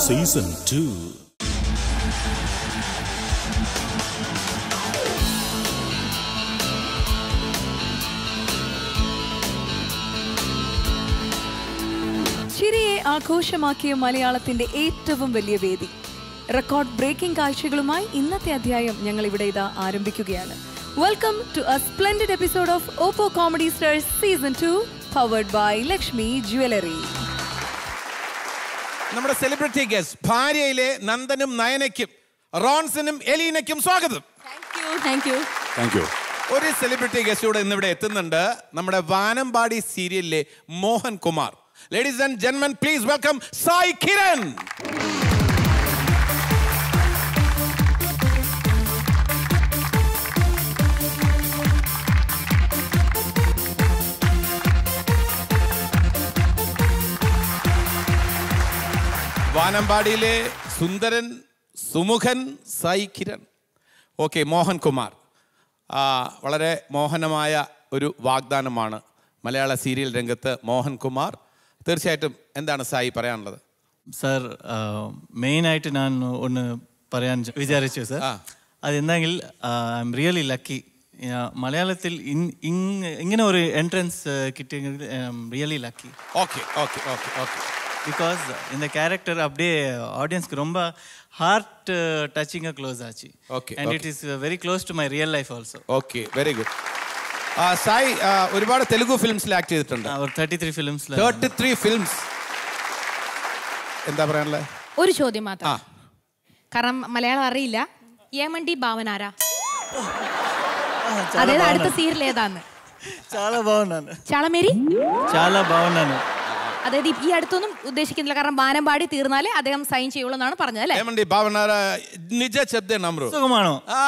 Season two ചിരിയെ ആഘോഷമാക്കിയ മലയാളത്തിന്റെ ഏറ്റവും വലിയ വേദി റെക്കോർഡ് ബ്രേക്കിംഗ് കാഴ്ചകളുമായി ഇന്നത്തെ അധ്യായം ഞങ്ങൾ ഇവിടെ ഇതാ ആരംഭിക്കുകയാണ് welcome to a splendid episode of Oppo comedy stars season two powered by Lakshmi jewellery നമ്മുടെ സെലിബ്രിറ്റി ഗസ്റ്റ് ഭാര്യയിലെ നന്ദനും നയനയ്ക്കും റോൺസനും എലീനയ്ക്കും സ്വാഗതം താങ്ക് യു താങ്ക് യു ഒരു സെലിബ്രിറ്റി ഗസ്റ്റ് കൂടെ ഇന്നിവിടെ എത്തുന്നുണ്ട് നമ്മുടെ വാനമ്പാടി സീരിയലിലെ മോഹൻ കുമാർ ലേഡീസ് ആൻഡ് ജെന്മൻ പ്ലീസ് വെൽക്കം സായി കിരൺ വാനമ്പാടിയിലെ സുന്ദരൻ സുമുഖൻ സായി കിരൺ ഓക്കെ മോഹൻ കുമാർ ആ, വളരെ മോഹനമായ ഒരു വാഗ്ദാനമാണ് മലയാള സീരിയൽ രംഗത്ത് മോഹൻ കുമാർ തീർച്ചയായിട്ടും എന്താണ് സായി പറയാനുള്ളത് സർ മെയിനായിട്ട് ഞാൻ ഒന്ന് പറയാൻ ച- വിചാരിച്ചു സർ ആ. അതെന്തെങ്കിൽ ഐ എം റിയലി ലക്കി മലയാളത്തിൽ ഇൻ- ഇങ്- ഇങ്ങനെ ഒരു എൻട്രൻസ് കിട്ടിയെങ്കിൽ I am really lucky okay okay okay okay because இந்த கேரக்டர் அப்படியே ஆடியன்ஸ்க்கு ரொம்ப ஹார்ட் டச்சிங்காக க்ளோஸ் ஆச்சு Okay, and okay. It is very close to my real life also okay very good Sai ആ, ഒരുപാട് തെലുഗു ഫിലിംസിൽ ആക്ട് ചെയ്തിട്ടുണ്ട് ஒரு தேர்ட்டி த்ரீ ஃபிலிம்ஸில் തേർട്ടി ത്രീ ഫിലിംസ് എന്താ പറയാനുള്ളത് ഒരു ചോദ്യം മാത്രം ആ കാരണം മലയാളം അറിയില്ല യമണ്ടി ഭാവനാര അതായത് അടുത്ത സീരിയൽ ഏതാന്ന് చాలా బాగున్నాను ചളമേരി చాలా బాగున్నాను അതായത് ഈ- ഈ അടുത്തൊന്നും ഉദ്ദേശിക്കുന്നില്ല കാരണം വാനമ്പാടി തീർന്നാലേ അദ്ദേഹം സൈൻ ചെയ്യുള്ളൂ എന്നാണ് പറഞ്ഞത് അല്ലേ ఏమండి భావనారా నిజ చెప్తే నమ్మరు സുഖമാണോ ആ.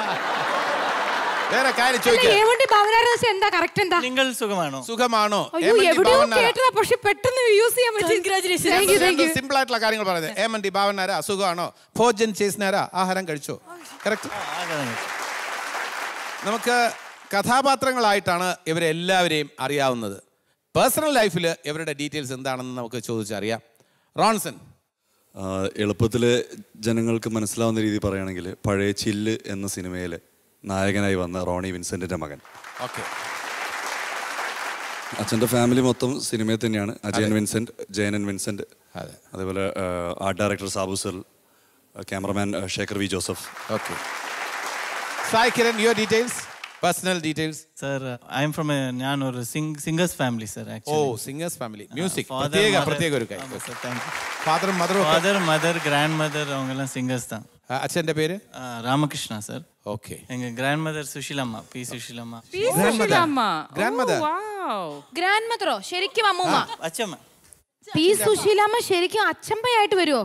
വേറെ കാര്യം ചോദിക്കാം യമണ്ടി ഭാവനാര എന്ന് വെച്ചാൽ എന്താ കറക്റ്റ് എന്താ നിങ്ങൾ സുഖമാണോ സുഖമാണോ അയ്യോ ഏമന്തി എവിടെയോ ഭാവനാര. കേട്ടതാ പക്ഷെ പെട്ടെന്ന് യൂസ് ചെയ്യാൻ പറ്റും സിമ്പിൾ ആയിട്ടുള്ള കാര്യങ്ങൾ പറയുന്നത് ഏമന്തി ഭാവനാരാ സുഖമാണോ ഭോജൻ చేసినారా ആഹാരം കഴിച്ചോ കറക്റ്റ് ആകാതെ നമുക്ക് കഥാപാത്രങ്ങളായിട്ടാണ് ഇവരെ എല്ലാവരെയും അറിയാവുന്നത് പേഴ്സണൽ ലൈഫിൽ ഇവരുടെ ഡീറ്റെയിൽസ് എന്താണെന്ന് നമുക്ക് ചോദിച്ചറിയാം റോൺസൺ ആ, എളുപ്പത്തില് ജനങ്ങൾക്ക് മനസ്സിലാവുന്ന രീതി പറയുകയാണെങ്കിൽ പഴയ ചില്ല് എന്ന സിനിമയിൽ നായകനായി വന്ന റോണി വിൻസെന്റിന്റെ മകൻ ഓക്കെ അച്ഛൻ്റെ ഫാമിലി മൊത്തം സിനിമയിൽ തന്നെയാണ് അജയൻ വിൻസെന്റ് ജയനൻ വിൻസെന്റ് അതെ. അതേപോലെ ആർട്ട് ഡയറക്ടർ സാബു സൽ cameraman Shekhar V Joseph okay Sai Kiran your details personal details sir I am from ഞാൻ ഒരു സിംഗേഴ്സ് ഫാമിലി സർ ഓ actually singers family music Father, പ്രത്യേക mother- പ്രത്യേക ഒരു കാര്യം ஆமா sir, thank you. ഫാദറും മദറും ஃபாதர் மதர் கிராண்ட் மதர் அவங்கெல்லாம் சிங்கர்ஸ் தான் അച്ഛന്റെ പേര് ஆ, ராமகிருஷ்ணா சார் ഓക്കെ எங்க grandmother Sushilamma B Sushilamma grandmother ഗ്രാൻഡ് മദറോ ശരിക്കും അമ്മൂമ്മ அச்சம்மா പി സുശീലാമ്മ ശരിക്കും അച്ചമ്പയായിട്ട് വരുമോ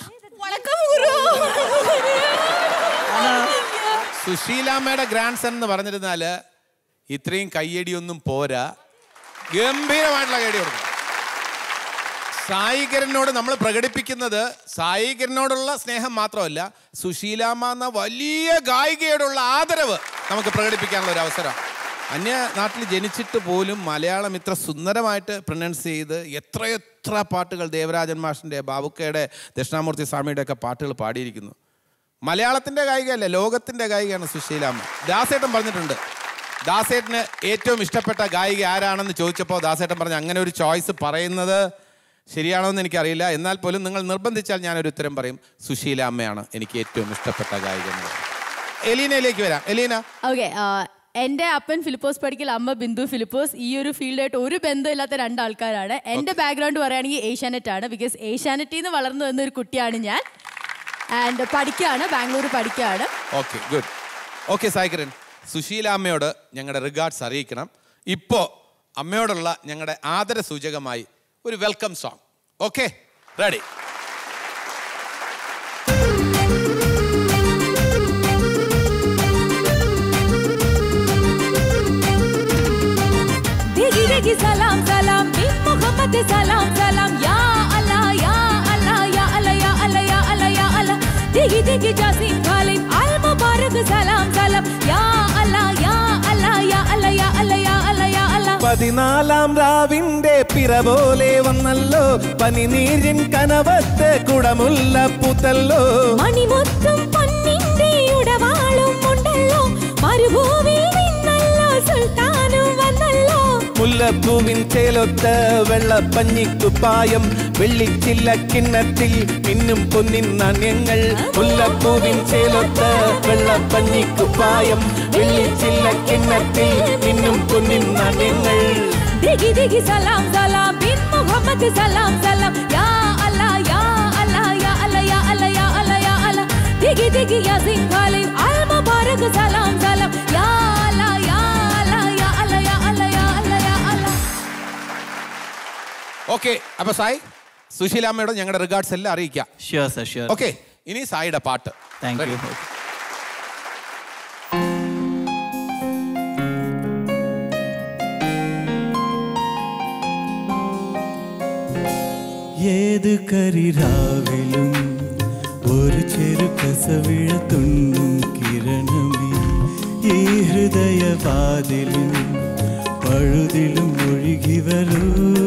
സുശീലാമ്മയുടെ ഗ്രാൻഡ് സൺ എന്ന് പറഞ്ഞിരുന്നാല് ഇത്രയും കയ്യടിയൊന്നും പോരാ ഗംഭീരമായിട്ടുള്ള കയ്യടി കൊടുക്കും സായികരനോട് നമ്മൾ പ്രകടിപ്പിക്കുന്നത് സായികരനോടുള്ള സ്നേഹം മാത്രമല്ല സുശീലാമ്മ എന്ന വലിയ ഗായികയോടുള്ള ആദരവ് നമുക്ക് പ്രകടിപ്പിക്കാനുള്ള ഒരു അവസരം അന്യ നാട്ടിൽ ജനിച്ചിട്ട് പോലും മലയാളം ഇത്ര സുന്ദരമായിട്ട് പ്രൊനൗൺസ് ചെയ്ത് എത്രയെത്ര പാട്ടുകൾ ദേവരാജൻ മാഷിൻ്റെ ബാബുക്കയുടെ ദക്ഷിണാമൂർത്തി സ്വാമിയുടെ ഒക്കെ പാട്ടുകൾ പാടിയിരിക്കുന്നു മലയാളത്തിന്റെ ഗായികയല്ല ലോകത്തിന്റെ ഗായികയാണ് സുശീലാമ്മ ദാസേട്ടൻ പറഞ്ഞിട്ടുണ്ട് ദാസേട്ടന് ഏറ്റവും ഇഷ്ടപ്പെട്ട ഗായിക ആരാണെന്ന് ചോദിച്ചപ്പോൾ ദാസേട്ടൻ പറഞ്ഞു അങ്ങനെ ഒരു ചോയ്സ് പറയുന്നത് ശരിയാണോ എന്ന് എനിക്കറിയില്ല എന്നാൽ പോലും നിങ്ങൾ നിർബന്ധിച്ചാൽ ഞാനൊരു ഉത്തരം പറയും സുശീലാമ്മയാണ് എനിക്ക് ഏറ്റവും ഇഷ്ടപ്പെട്ട ഗായിക എന്ന് പറയും. എലീനയിലേക്ക് വരാം എലീന ഓക്കെ എൻ്റെ അപ്പൻ ഫിലിപ്പോസ് പഠിക്കൽ അമ്മ ബിന്ദു ഫിലിപ്പോസ് ഈ ഒരു ഫീൽഡായിട്ട് ഒരു ബന്ധമില്ലാത്ത രണ്ട് ആൾക്കാരാണ് എൻ്റെ ബാക്ക്ഗ്രൗണ്ട് പറയുകയാണെങ്കിൽ ഏഷ്യാനെറ്റ് ആണ് ബിക്കോസ് ഏഷ്യാനെറ്റിൽ നിന്ന് വളർന്നു വന്ന ഒരു കുട്ടിയാണ് ഞാൻ ആൻഡ് പഠിക്കുകയാണ് ബാംഗ്ലൂർ പഠിക്കുകയാണ് okay good okay Saikiran Sushila അമ്മയോട് ഞങ്ങളുടെ റിഗാർഡ്സ് അറിയിക്കണം ഇപ്പോൾ അമ്മയോടുള്ള ഞങ്ങളുടെ ആദര സൂചകമായി ഒരു വെൽക്കം സോങ് ഓക്കെ റെഡി ദിഗി ദിഗി സലാം സലാം ബിൻ മുഹമ്മദ് സലാം സലാം യാ അല്ലാ യാ അല്ലാ യാ അല്ലാ യാ അല്ലാ യാ അല്ലാ യാ അല്ലാ ദിഗി ദിഗി ജാസിം ഖാലിം അൽ മുബാറക് സലാം സലാം യാ അല്ലാ യാ അല്ലാ യാ അല്ലാ യാ അല്ലാ യാ അല്ലാ യാ അല്ലാ പതിനാലാം രാവിന്റെ പിറ പോലെ വന്നല്ലോ പനിനീരിൻ കനവത്ത് കുടമുല്ല പൂത്തല്ലോ മണിമൊത്തും പൊന്നിന്റെ ഉടവാളും ഉണ്ടല്ലോ മരുഭൂമിൽ നിന്നല്ലോ സുൽത്താനും വന്നല്ലോ മുല്ലപ്പൂവിൻ ചേലൊത്ത വെള്ളപ്പഞ്ഞിക്കുപ്പായം വെള്ളിച്ചില്ല കിണ്ണത്തിൽ മിന്നും പൊന്നിൻ നാണ്യങ്ങൾ മുല്ലപ്പൂവിൻ ചേലൊത്ത വെള്ളപ്പഞ്ഞിക്കുപ്പായം വെള്ളിച്ചില്ല കിണ്ണത്തിൽ മിന്നും പൊന്നിൻ നാണ്യങ്ങൾ ദിഗി ദിഗി സലാം സലാം ബിൻ മുഹമ്മദ് സലാം സലാം യാ അല്ലാ യാ അല്ലാ യാ അല്ലാ യാ അല്ലാ യാ അല്ലാ യാ അല്ലാ ദിഗി ദിഗി യാസിൻ ഖാലിദ് അൽ മുബാറക് സലാം സലാം യാ അല്ലാ യാ അല്ലാ യാ അല്ലാ യാ അല്ലാ യാ അല്ലാ യാ അല്ലാ ഓക്കെ അപ്പൊ സായി സുശീലാമ്മയോട് ഞങ്ങളുടെ റിഗാർഡ്സ് എല്ലാം അറിയിക്കാം ഷുവർ സർ ഷുവർ ഓക്കെ ഇനി സായിയുടെ പാട്ട് താങ്ക് യു ഏത് കരിരാവിലും ഒരു ചെറു കസവിഴ തുണ്ണും കിരണമേ ഈ ഹൃദയവാതിലും പഴുതിലും ഒഴുകി വരൂ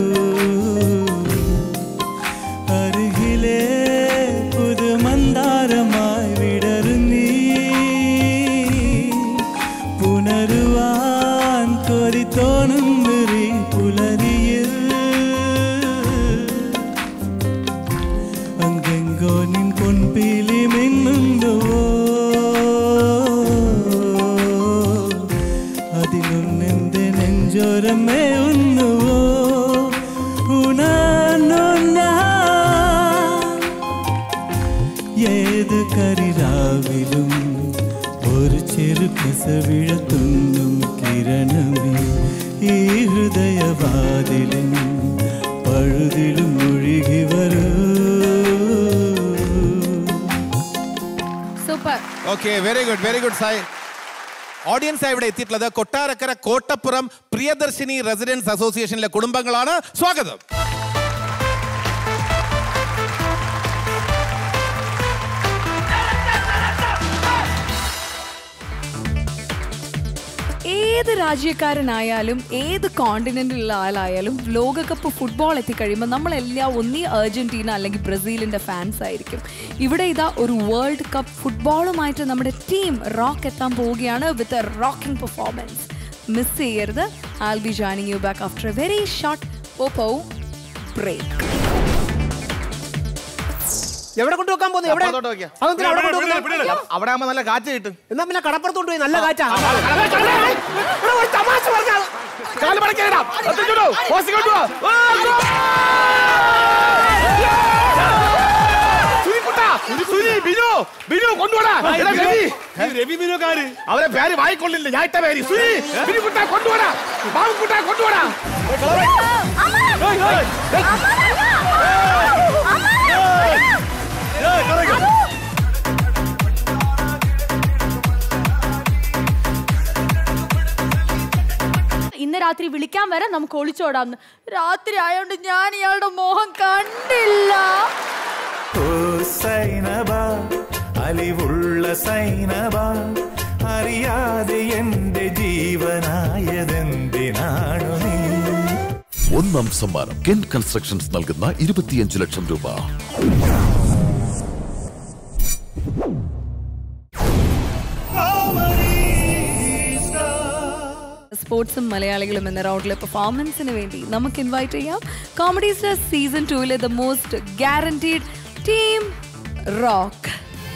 അരുകിലേ പുതുമന്താരമായി വിടരുന്നീ പുനരുവാൻ കൊരി തോന്നും നിറി പുലരിയിൽ അങ്കെങ്കോ നിൻ പൊൻപീലി മിന്നുന്നുവോ അതിലൊന്നെന്റെ നെഞ്ചോരമേ ഒന്നുവോ ഉണാനൊന്ന ഏത് കരിരാവിലും ഒരു ചെറു കസവിഴത്തുന്നും കിരണമേ ഈ ഹൃദയവാതിലും പഴുതിലും ഒഴുകി വരൂ super okay very good very good Sai audience ഇവിടെ എത്തിയിട്ടുള്ളത് കൊട്ടാരക്കര കോട്ടപ്പുറം പ്രിയദർശിനി റെസിഡൻസ് അസോസിയേഷനിലെ കുടുംബങ്ങളാണ് സ്വാഗതം ഏത് രാജ്യക്കാരനായാലും ഏത് കോണ്ടിനെന്റിലുള്ള ആളായാലും ലോകകപ്പ് ഫുട്ബോൾ എത്തിക്കഴിയുമ്പോൾ നമ്മളെല്ലാം ഒന്നീ അർജന്റീന അല്ലെങ്കിൽ ബ്രസീലിന്റെ ഫാൻസ് ആയിരിക്കും ഇവിടെ ഇതാ ഒരു വേൾഡ് കപ്പ് ഫുട്ബോളുമായിട്ട് നമ്മുടെ ടീം റോക്ക് എത്താൻ പോവുകയാണ് with a rocking performance miss ചെയ്യരുത് I'll be joining you back after a very short Oppo break എവിടെ കൊണ്ടുവെക്കാൻ പോകുന്നത് എവിടെ അപ്പുറത്തോട്ട് വെക്കാം. അതെന്തിനാ അവിടെ ഇവിടെ, ഇവിടെ, കൊണ്ടുവെക്കുന്നത്? ഇവിടെ, ഇവിടെ. അവിടെ ആകുമ്പോ നല്ല കാറ്റ് കിട്ടും എന്നാ പിന്നെ കടപ്പുറത്ത് കൊണ്ടുപോയി നല്ല കാറ്റാ ഇവിടെ ഒരു തമാശ പറഞ്ഞാ കാല് മടക്കിയിടാം. എത്തിച്ചോളൂ. പോസ്റ്റ് കൊണ്ടുവാ. സുനിക്കുട്ടാ, സുനി, ബിനു, ബിനു കൊണ്ടുവാടാ. എടാ, രവി. രവി ബിനുക്കാര് അവരെ പേര് വായിക്കൊള്ളില്ല ഞാൻ ഇട്ട പേര് സുനി ബിനുക്കുട്ടാ കൊണ്ടുപോടാ ബാബുക്കുട്ടാ കൊണ്ടുപോടാ ഇന്ന് രാത്രി വിളിക്കാൻ വരെ നമുക്ക് ഒളിച്ചോടാം രാത്രി ആയോണ്ട് ഞാൻ ഇയാളുടെ മോഹം കണ്ടില്ല ഓ സൈനബ അലിവുള്ള സൈനബ അറിയാതെ എന്റെ ജീവനായതെന്തിനാണു നീ ഒന്നാം സമ്മാനം കെൻ കൺസ്ട്രക്ഷൻസ് നൽകുന്ന ഇരുപത്തിയഞ്ച് ലക്ഷം രൂപ സ്പോർട്സും മലയാളികളും എന്ന റൗണ്ടിലെ പെർഫോമൻസിന് വേണ്ടി നമുക്ക് ഇൻവൈറ്റ് ചെയ്യാം കോമഡി സ്റ്റാർ സീസൺ ടൂവിലെ the most guaranteed team rock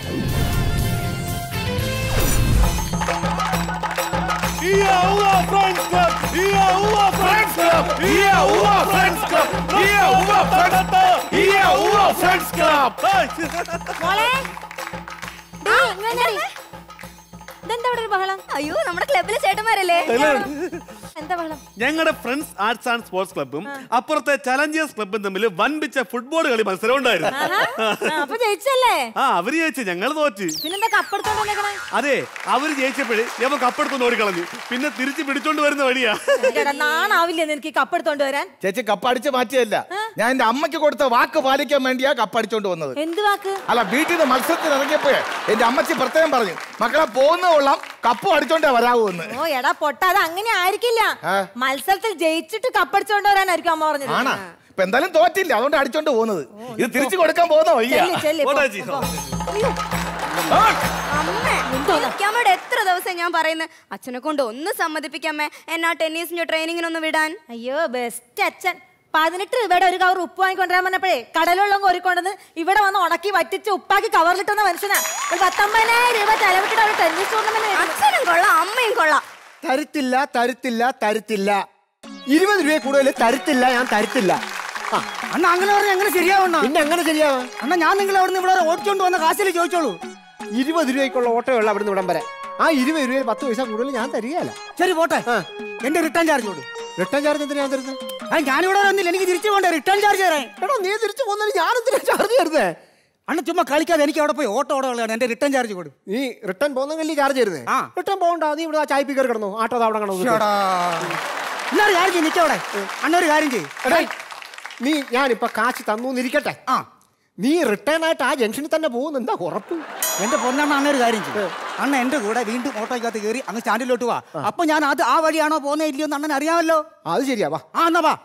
ഇതെന്താ ഇവിടെ ഒരു ബഹളം അയ്യോ നമ്മുടെ ക്ലബിലെ ചേട്ടന്മാരല്ലേ എന്താ ബഹളം ഞങ്ങളുടെ ഫ്രണ്ട്സ് ആർട്സ് ആൻഡ് സ്പോർട്സ് ക്ലബും അപ്പുറത്തെ ചലഞ്ചേഴ്സ് ക്ലബും തമ്മിൽ വൻപിച്ച ഫുട്ബോൾ കളി മത്സരം ഉണ്ടായിരുന്നു അപ്പൊ ജയിച്ചല്ലേ ആ അവര് ജയിച്ചു ഞങ്ങൾ തോറ്റ് പിന്നെന്താ കപ്പെടുത്തോണ്ട് വന്നേക്കണേ അതെ അവര് ജയിച്ചപ്പോഴേ ഞമ്മ കപ്പെടുത്തോണ്ട് ഓടിക്കളഞ്ഞു പിന്നെ തിരിച്ച് പിടിച്ചോണ്ട് വരുന്ന വഴിയാ നാണാവില്ലേ നിനക്ക് കപ്പെടുത്തോണ്ട് വരാൻ ചേച്ചി കപ്പടിച്ച് മാറ്റിയല്ല ഞാൻ എന്റെ അമ്മയ്ക്ക് കൊടുത്ത വാക്ക് പാലിക്കാൻ വേണ്ടിയാ കപ്പടിച്ചോണ്ട് വന്നത് എന്ത് വാക്ക് അല്ല വീട്ടിൽ നിന്ന് മത്സരത്തിന് ഇറങ്ങിയപ്പോഴേ എന്റെ അമ്മച്ചി പ്രത്യേകം പറഞ്ഞു മക്കളെ പോകുന്ന കൊള്ളാം കപ്പ് അടിച്ചോണ്ടേ വരാവൂ എന്ന് ഓ എടാ പൊട്ട അത് അങ്ങനെ ആയിരിക്കില്ല ആ. മത്സരത്തിൽ ജയിച്ചിട്ട് കപ്പടിച്ചോണ്ട് വരാനായിരിക്കും അമ്മ പറഞ്ഞത് ആണാ ഇപ്പൊ എന്തായാലും തോറ്റില്ല അതുകൊണ്ട് അടിച്ചോണ്ട് പോകുന്നത് ഇത് തിരിച്ചു കൊടുക്കാൻ പോകുന്ന വയ്യ ചെല്ല്, ചെല്ല്, പോ, പോട്ടെ ചേച്ചി. പോ. അമ്മേ എനിക്കമ്മയുടെ എത്ര ദിവസം ഞാൻ പറയുന്നത് അച്ഛനെ കൊണ്ട് ഒന്ന് സമ്മതിപ്പിക്കാമേ എന്നാ ടെന്നീസിന്റെ ട്രെയിനിങ്ങിനൊന്ന് വിടാൻ അയ്യോ ബെസ്റ്റ് അച്ഛൻ പതിനെട്ട് രൂപയുടെ ഒരു കവർ ഉപ്പ് വാങ്ങിക്കൊണ്ടുവരാൻ പറഞ്ഞപ്പോഴേ കടലുള്ള കോരിക്കൊണ്ടെന്ന് ഇവിടെ വന്ന് ഉണക്കി വറ്റിച്ച് ഉപ്പാക്കി കവറിലിട്ടുന്ന മനുഷ്യനാ ഒരു പത്തൊമ്പതിനായിരം രൂപ ചെലവിട്ടിട്ട് അവിടെ ടെന്നീസ് ടൂർണമെന്റ് അച്ഛനും കൊള്ളാം അമ്മയും കൊള്ളാം തരത്തില്ല തരത്തില്ല തരത്തില്ല ഇരുപത് രൂപ കൂടുതൽ തരത്തില്ല ഞാൻ തരത്തില്ല അണ്ണ അങ്ങനെ പറഞ്ഞാൽ എങ്ങനെ ശരിയാവണ്ണ പിന്നെ എങ്ങനെ ശരിയാവാ അണ്ണ ഞാൻ നിങ്ങൾ അവിടെ നിന്ന് ഇവിടെ ഓടിച്ചോണ്ട് വന്ന കാശിൽ ചോദിച്ചോളൂ ഇരുപത് രൂപയ്ക്കുള്ള ഓട്ടോയുള്ള അവിടുന്ന് ഇവിടം വരെ ആ ഇരുപത് രൂപയിൽ പത്ത് പൈസ കൂടുതൽ ഞാൻ തരികയല്ല ശരി പോട്ടെ എന്റെ റിട്ടേൺ ചാർജ് കൊടു റിട്ടേൺ ചാർജ് എന്തിനാ ഞാൻ തരുന്നത് ആ ഞാനിവിടെ വന്നില്ല എനിക്ക് തിരിച്ചു പോകണ്ടേ റിട്ടേൺ ചാർജ് തരാൻ എടോ നീ തിരിച്ചു പോകുന്നതിന് ഞാൻ എന്തിനാ ചാർജ് തരുന്നേ അണ്ണ ചുമ്മാ കളിക്കാതെ എനിക്ക് അവിടെ പോയി ഓട്ടോ അവിടെ ഉള്ളതാണ് എന്റെ റിട്ടേൺ ചാർജ് കൊടു നീ റിട്ടേൺ പോകുന്നെങ്കിൽ ചാർജ് തരുന്നേ റിട്ടേൺ പോകണ്ട നീ ഇവിടെ ആ ചായപ്പി കയറി കിടന്നു ആട്ടോ അവിടെ ശ്ശോടാ. എന്നാ ഒരു കാര്യം ചെയ്യ് നിക്കവിടെ അണ്ണ ഒരു കാര്യം ചെയ്യും എടേ നീ ഞാനിപ്പോ കാശ് തന്നു എന്നിരിക്കട്ടെ ആ നീ റിട്ടേൺ ആയിട്ട് ആ ജംഗ്ഷനിൽ തന്നെ പോകുന്നു എന്താ ഉറപ്പ് എന്റെ പൊന്നണ്ണ അണ്ണ ഒരു കാര്യം ചെയ്യും അണ്ണ എന്റെ കൂടെ വീണ്ടും ഓട്ടോയ്ക്കകത്ത് കയറി അങ്ങ് സ്റ്റാൻഡിലോട്ട് വാ അപ്പൊ ഞാൻ അത് ആ വഴിയാണോ പോകുന്നത് ഇല്ലയോ എന്ന് അണ്ണൻ അറിയാമല്ലോ അത് ശരിയാ വാ ആ എന്നാ വാ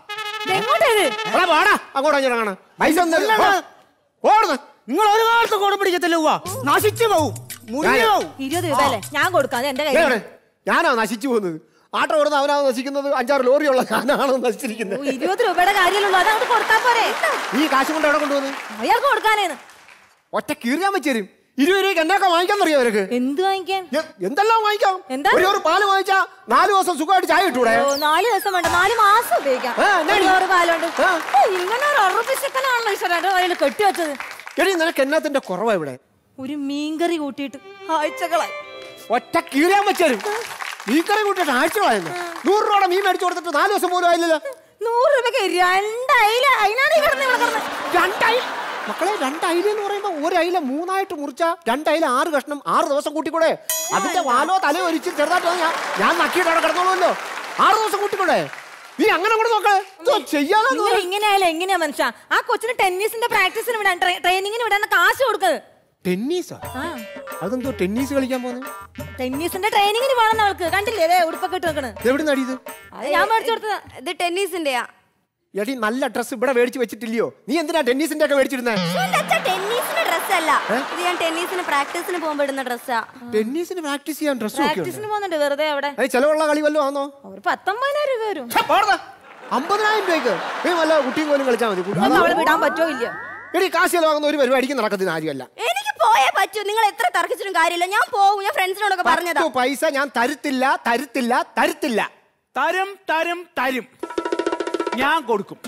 എടാ, വാടാ അങ്ങോട്ട് അങ്ങോട്ടാണ് പൈസ ഒന്നും തരില്ല. ഇല്ലണ്ണ. പോ. ഓടുന്നു നിങ്ങൾ ഒരു കാലത്ത് കൂടെ പിടിക്കത്തില്ല ഉവ്വ നശിച്ചു പോവും മുറിഞ്ഞു പോവും ഇരുപത് രൂപ അല്ലേ ഞാൻ കൊടുക്കാം അത് എന്റെ ദേ കയ്യിൽ ഇവിടെ. ഞാനാ നശിച്ചു പോകുന്നത് ആട്ടോ ഓടുന്ന അവനാണ് നശിക്കുന്നത് അഞ്ചാറ് ലോറിയുള്ള ഞാനാണ് നശിച്ചിരിക്കുന്നത് ഇരുപത് രൂപയുടെ കാര്യമുള്ളൂ അത് അങ്ങോട്ട് കൊടുത്താൽ പോരെ ഈ കാശ് കൊണ്ട് എവിടെ കൊണ്ടുവന്ന് അയാൾക്ക് കൊടുക്കാനേന്ന് ഒറ്റ കീറിയാൻ വെച്ചേരും ഇരുപത് രൂപയ്ക്ക് എന്നൊക്കെ വാങ്ങിക്കാൻ അറിയാം അവർക്ക് എന്ത് വാങ്ങിക്കാൻ എന്തെല്ലാം വാങ്ങിക്കാം എന്താ? ഒരു ഒരു പാല് വാങ്ങിച്ചാ നാല് ദിവസം സുഖമായിട്ട് ചായ കിട്ടൂടെ ഓ, നാല് ദിവസം വേണ്ട നാല് മാസം ഉപയോഗിക്കാം ആ, എന്നാ ഒരു ഈ- ആറ് കാലുണ്ട് ആ. ഓ, ഇങ്ങനെ ഒരു അറുപിശക്കനാണല്ലോ ഈശ്വരൻ്റെ കയ്യിൽ കെട്ടിവെച്ചത് എടി നിനക്ക് എന്നത്തിന്റെ കുറവാ ഇവിടെ ഒരു മീൻകറി കൂട്ടിയിട്ട് ആഴ്ചകളായി ഒറ്റ കീറിയാൻ വെച്ചേരും മീൻകറി കൂട്ടിയിട്ട് ആഴ്ചകളായിരുന്നു നൂറ് രൂപയുടെ മീൻ മേടിച്ചു കൊടുത്തിട്ട് നാല് ദിവസം പോലും ആയില്ലല്ലോ നൂറ് രൂപയ്ക്ക് രണ്ടയില അതിനാണ് ഈ കിടന്ന് ഇവിടെ കിടന്ന് രണ്ടൈ മക്കളെ രണ്ടൈല എന്ന് പറയുമ്പോ ഒരൈല മൂന്നായിട്ട് മുറിച്ച രണ്ടൈല ആറ് കഷ്ണം ആറ് ദിവസം കൂട്ടിക്കൂടെ അതിന്റെ വാലോ തലയോ ഒരിച്ച് ചെറുതായിട്ട് ഞാൻ ഞാൻ നക്കിയിട്ട് അവിടെ കിടന്നോളൂല്ലോ ആറ് ദിവസം കൂട്ടിക്കൂടെ നീ അങ്ങനെ കൂടെ നോക്ക ചെയ്യാതെ നിങ്ങൾ ഇങ്ങനെയായാലും എങ്ങനെയാ മനുഷ്യ ആ കൊച്ചിന് ടെന്നീസിന്റെ പ്രാക്ടീസിന് വിടാൻ ട്രെ- ട്രെയിനിങ്ങിന് വിടാൻ കാശ് കൊടുക്കുന്നത് ടെന്നീസാ അതെന്തോ ടെന്നീസ് കളിക്കാൻ പോകുന്നത് ടെന്നീസിന്റെ ട്രെയിനിങ്ങിന് പോകണം അവൾക്ക് കണ്ടില്ലേ ദേ ഉടുപ്പൊക്കെ ഇട്ട് വെക്കണ് എവിടെ നടിയത് അത് ഞാൻ മേടിച്ചു കൊടുത്തതാ ഇത് ടെന്നീസിന്റെയാ എടി നല്ല ഡ്രസ് ഇവിടെ മേടിച്ച് വെച്ചിട്ടില്ലയോ നീ എന്തിനാ ടെന്നീസിന്റെ ഒക്കെ മേടിച്ചിരുന്നേ ടെന്നീസിന്റെ ഡ്രസ് അല്ല ഇത് ഞാൻ ടെന്നീസിന് പ്രാക്ടീസിന് പോകുമ്പോ ഇടുന്ന ഡ്രസ്സാ ടെന്നീസിന് പ്രാക്ടീസ് ചെയ്യാൻ ഡ്രസ് ഒക്കെ ഉണ്ട് പ്രാക്ടീസിന് പോകുന്നുണ്ട് വെറുതെ അവിടെ അത് ചെലവുള്ള കളി വല്ലതും ആണോ ഒരു പത്തൊമ്പതിനായിരം രൂപ വരും അമ്പതിനായിരം രൂപയ്ക്ക് നീ വല്ല കുട്ടിയും പോലും കളിച്ചാൽ മതി അതൊന്നും അവളെ വിടാൻ പറ്റുമോ ഇല്ലയോ എടി കാശ് ചെലവാകുന്ന ഒരു പരിപാടിക്ക് നടക്കുന്ന കാര്യമല്ല എനിക്ക് പോയേ പറ്റൂ നിങ്ങൾ എത്ര തർക്കിച്ചിട്ടും കാര്യമില്ല ഞാൻ പോകും ഞാൻ ഫ്രണ്ട്സിനോടൊക്കെ പറഞ്ഞതാ പത്ത് പൈസ ഞാൻ തരുത്തില്ല തരുത്തില്ല തരുത്തില്ല തരും തരും തരും ഞാൻ കൊടുക്കും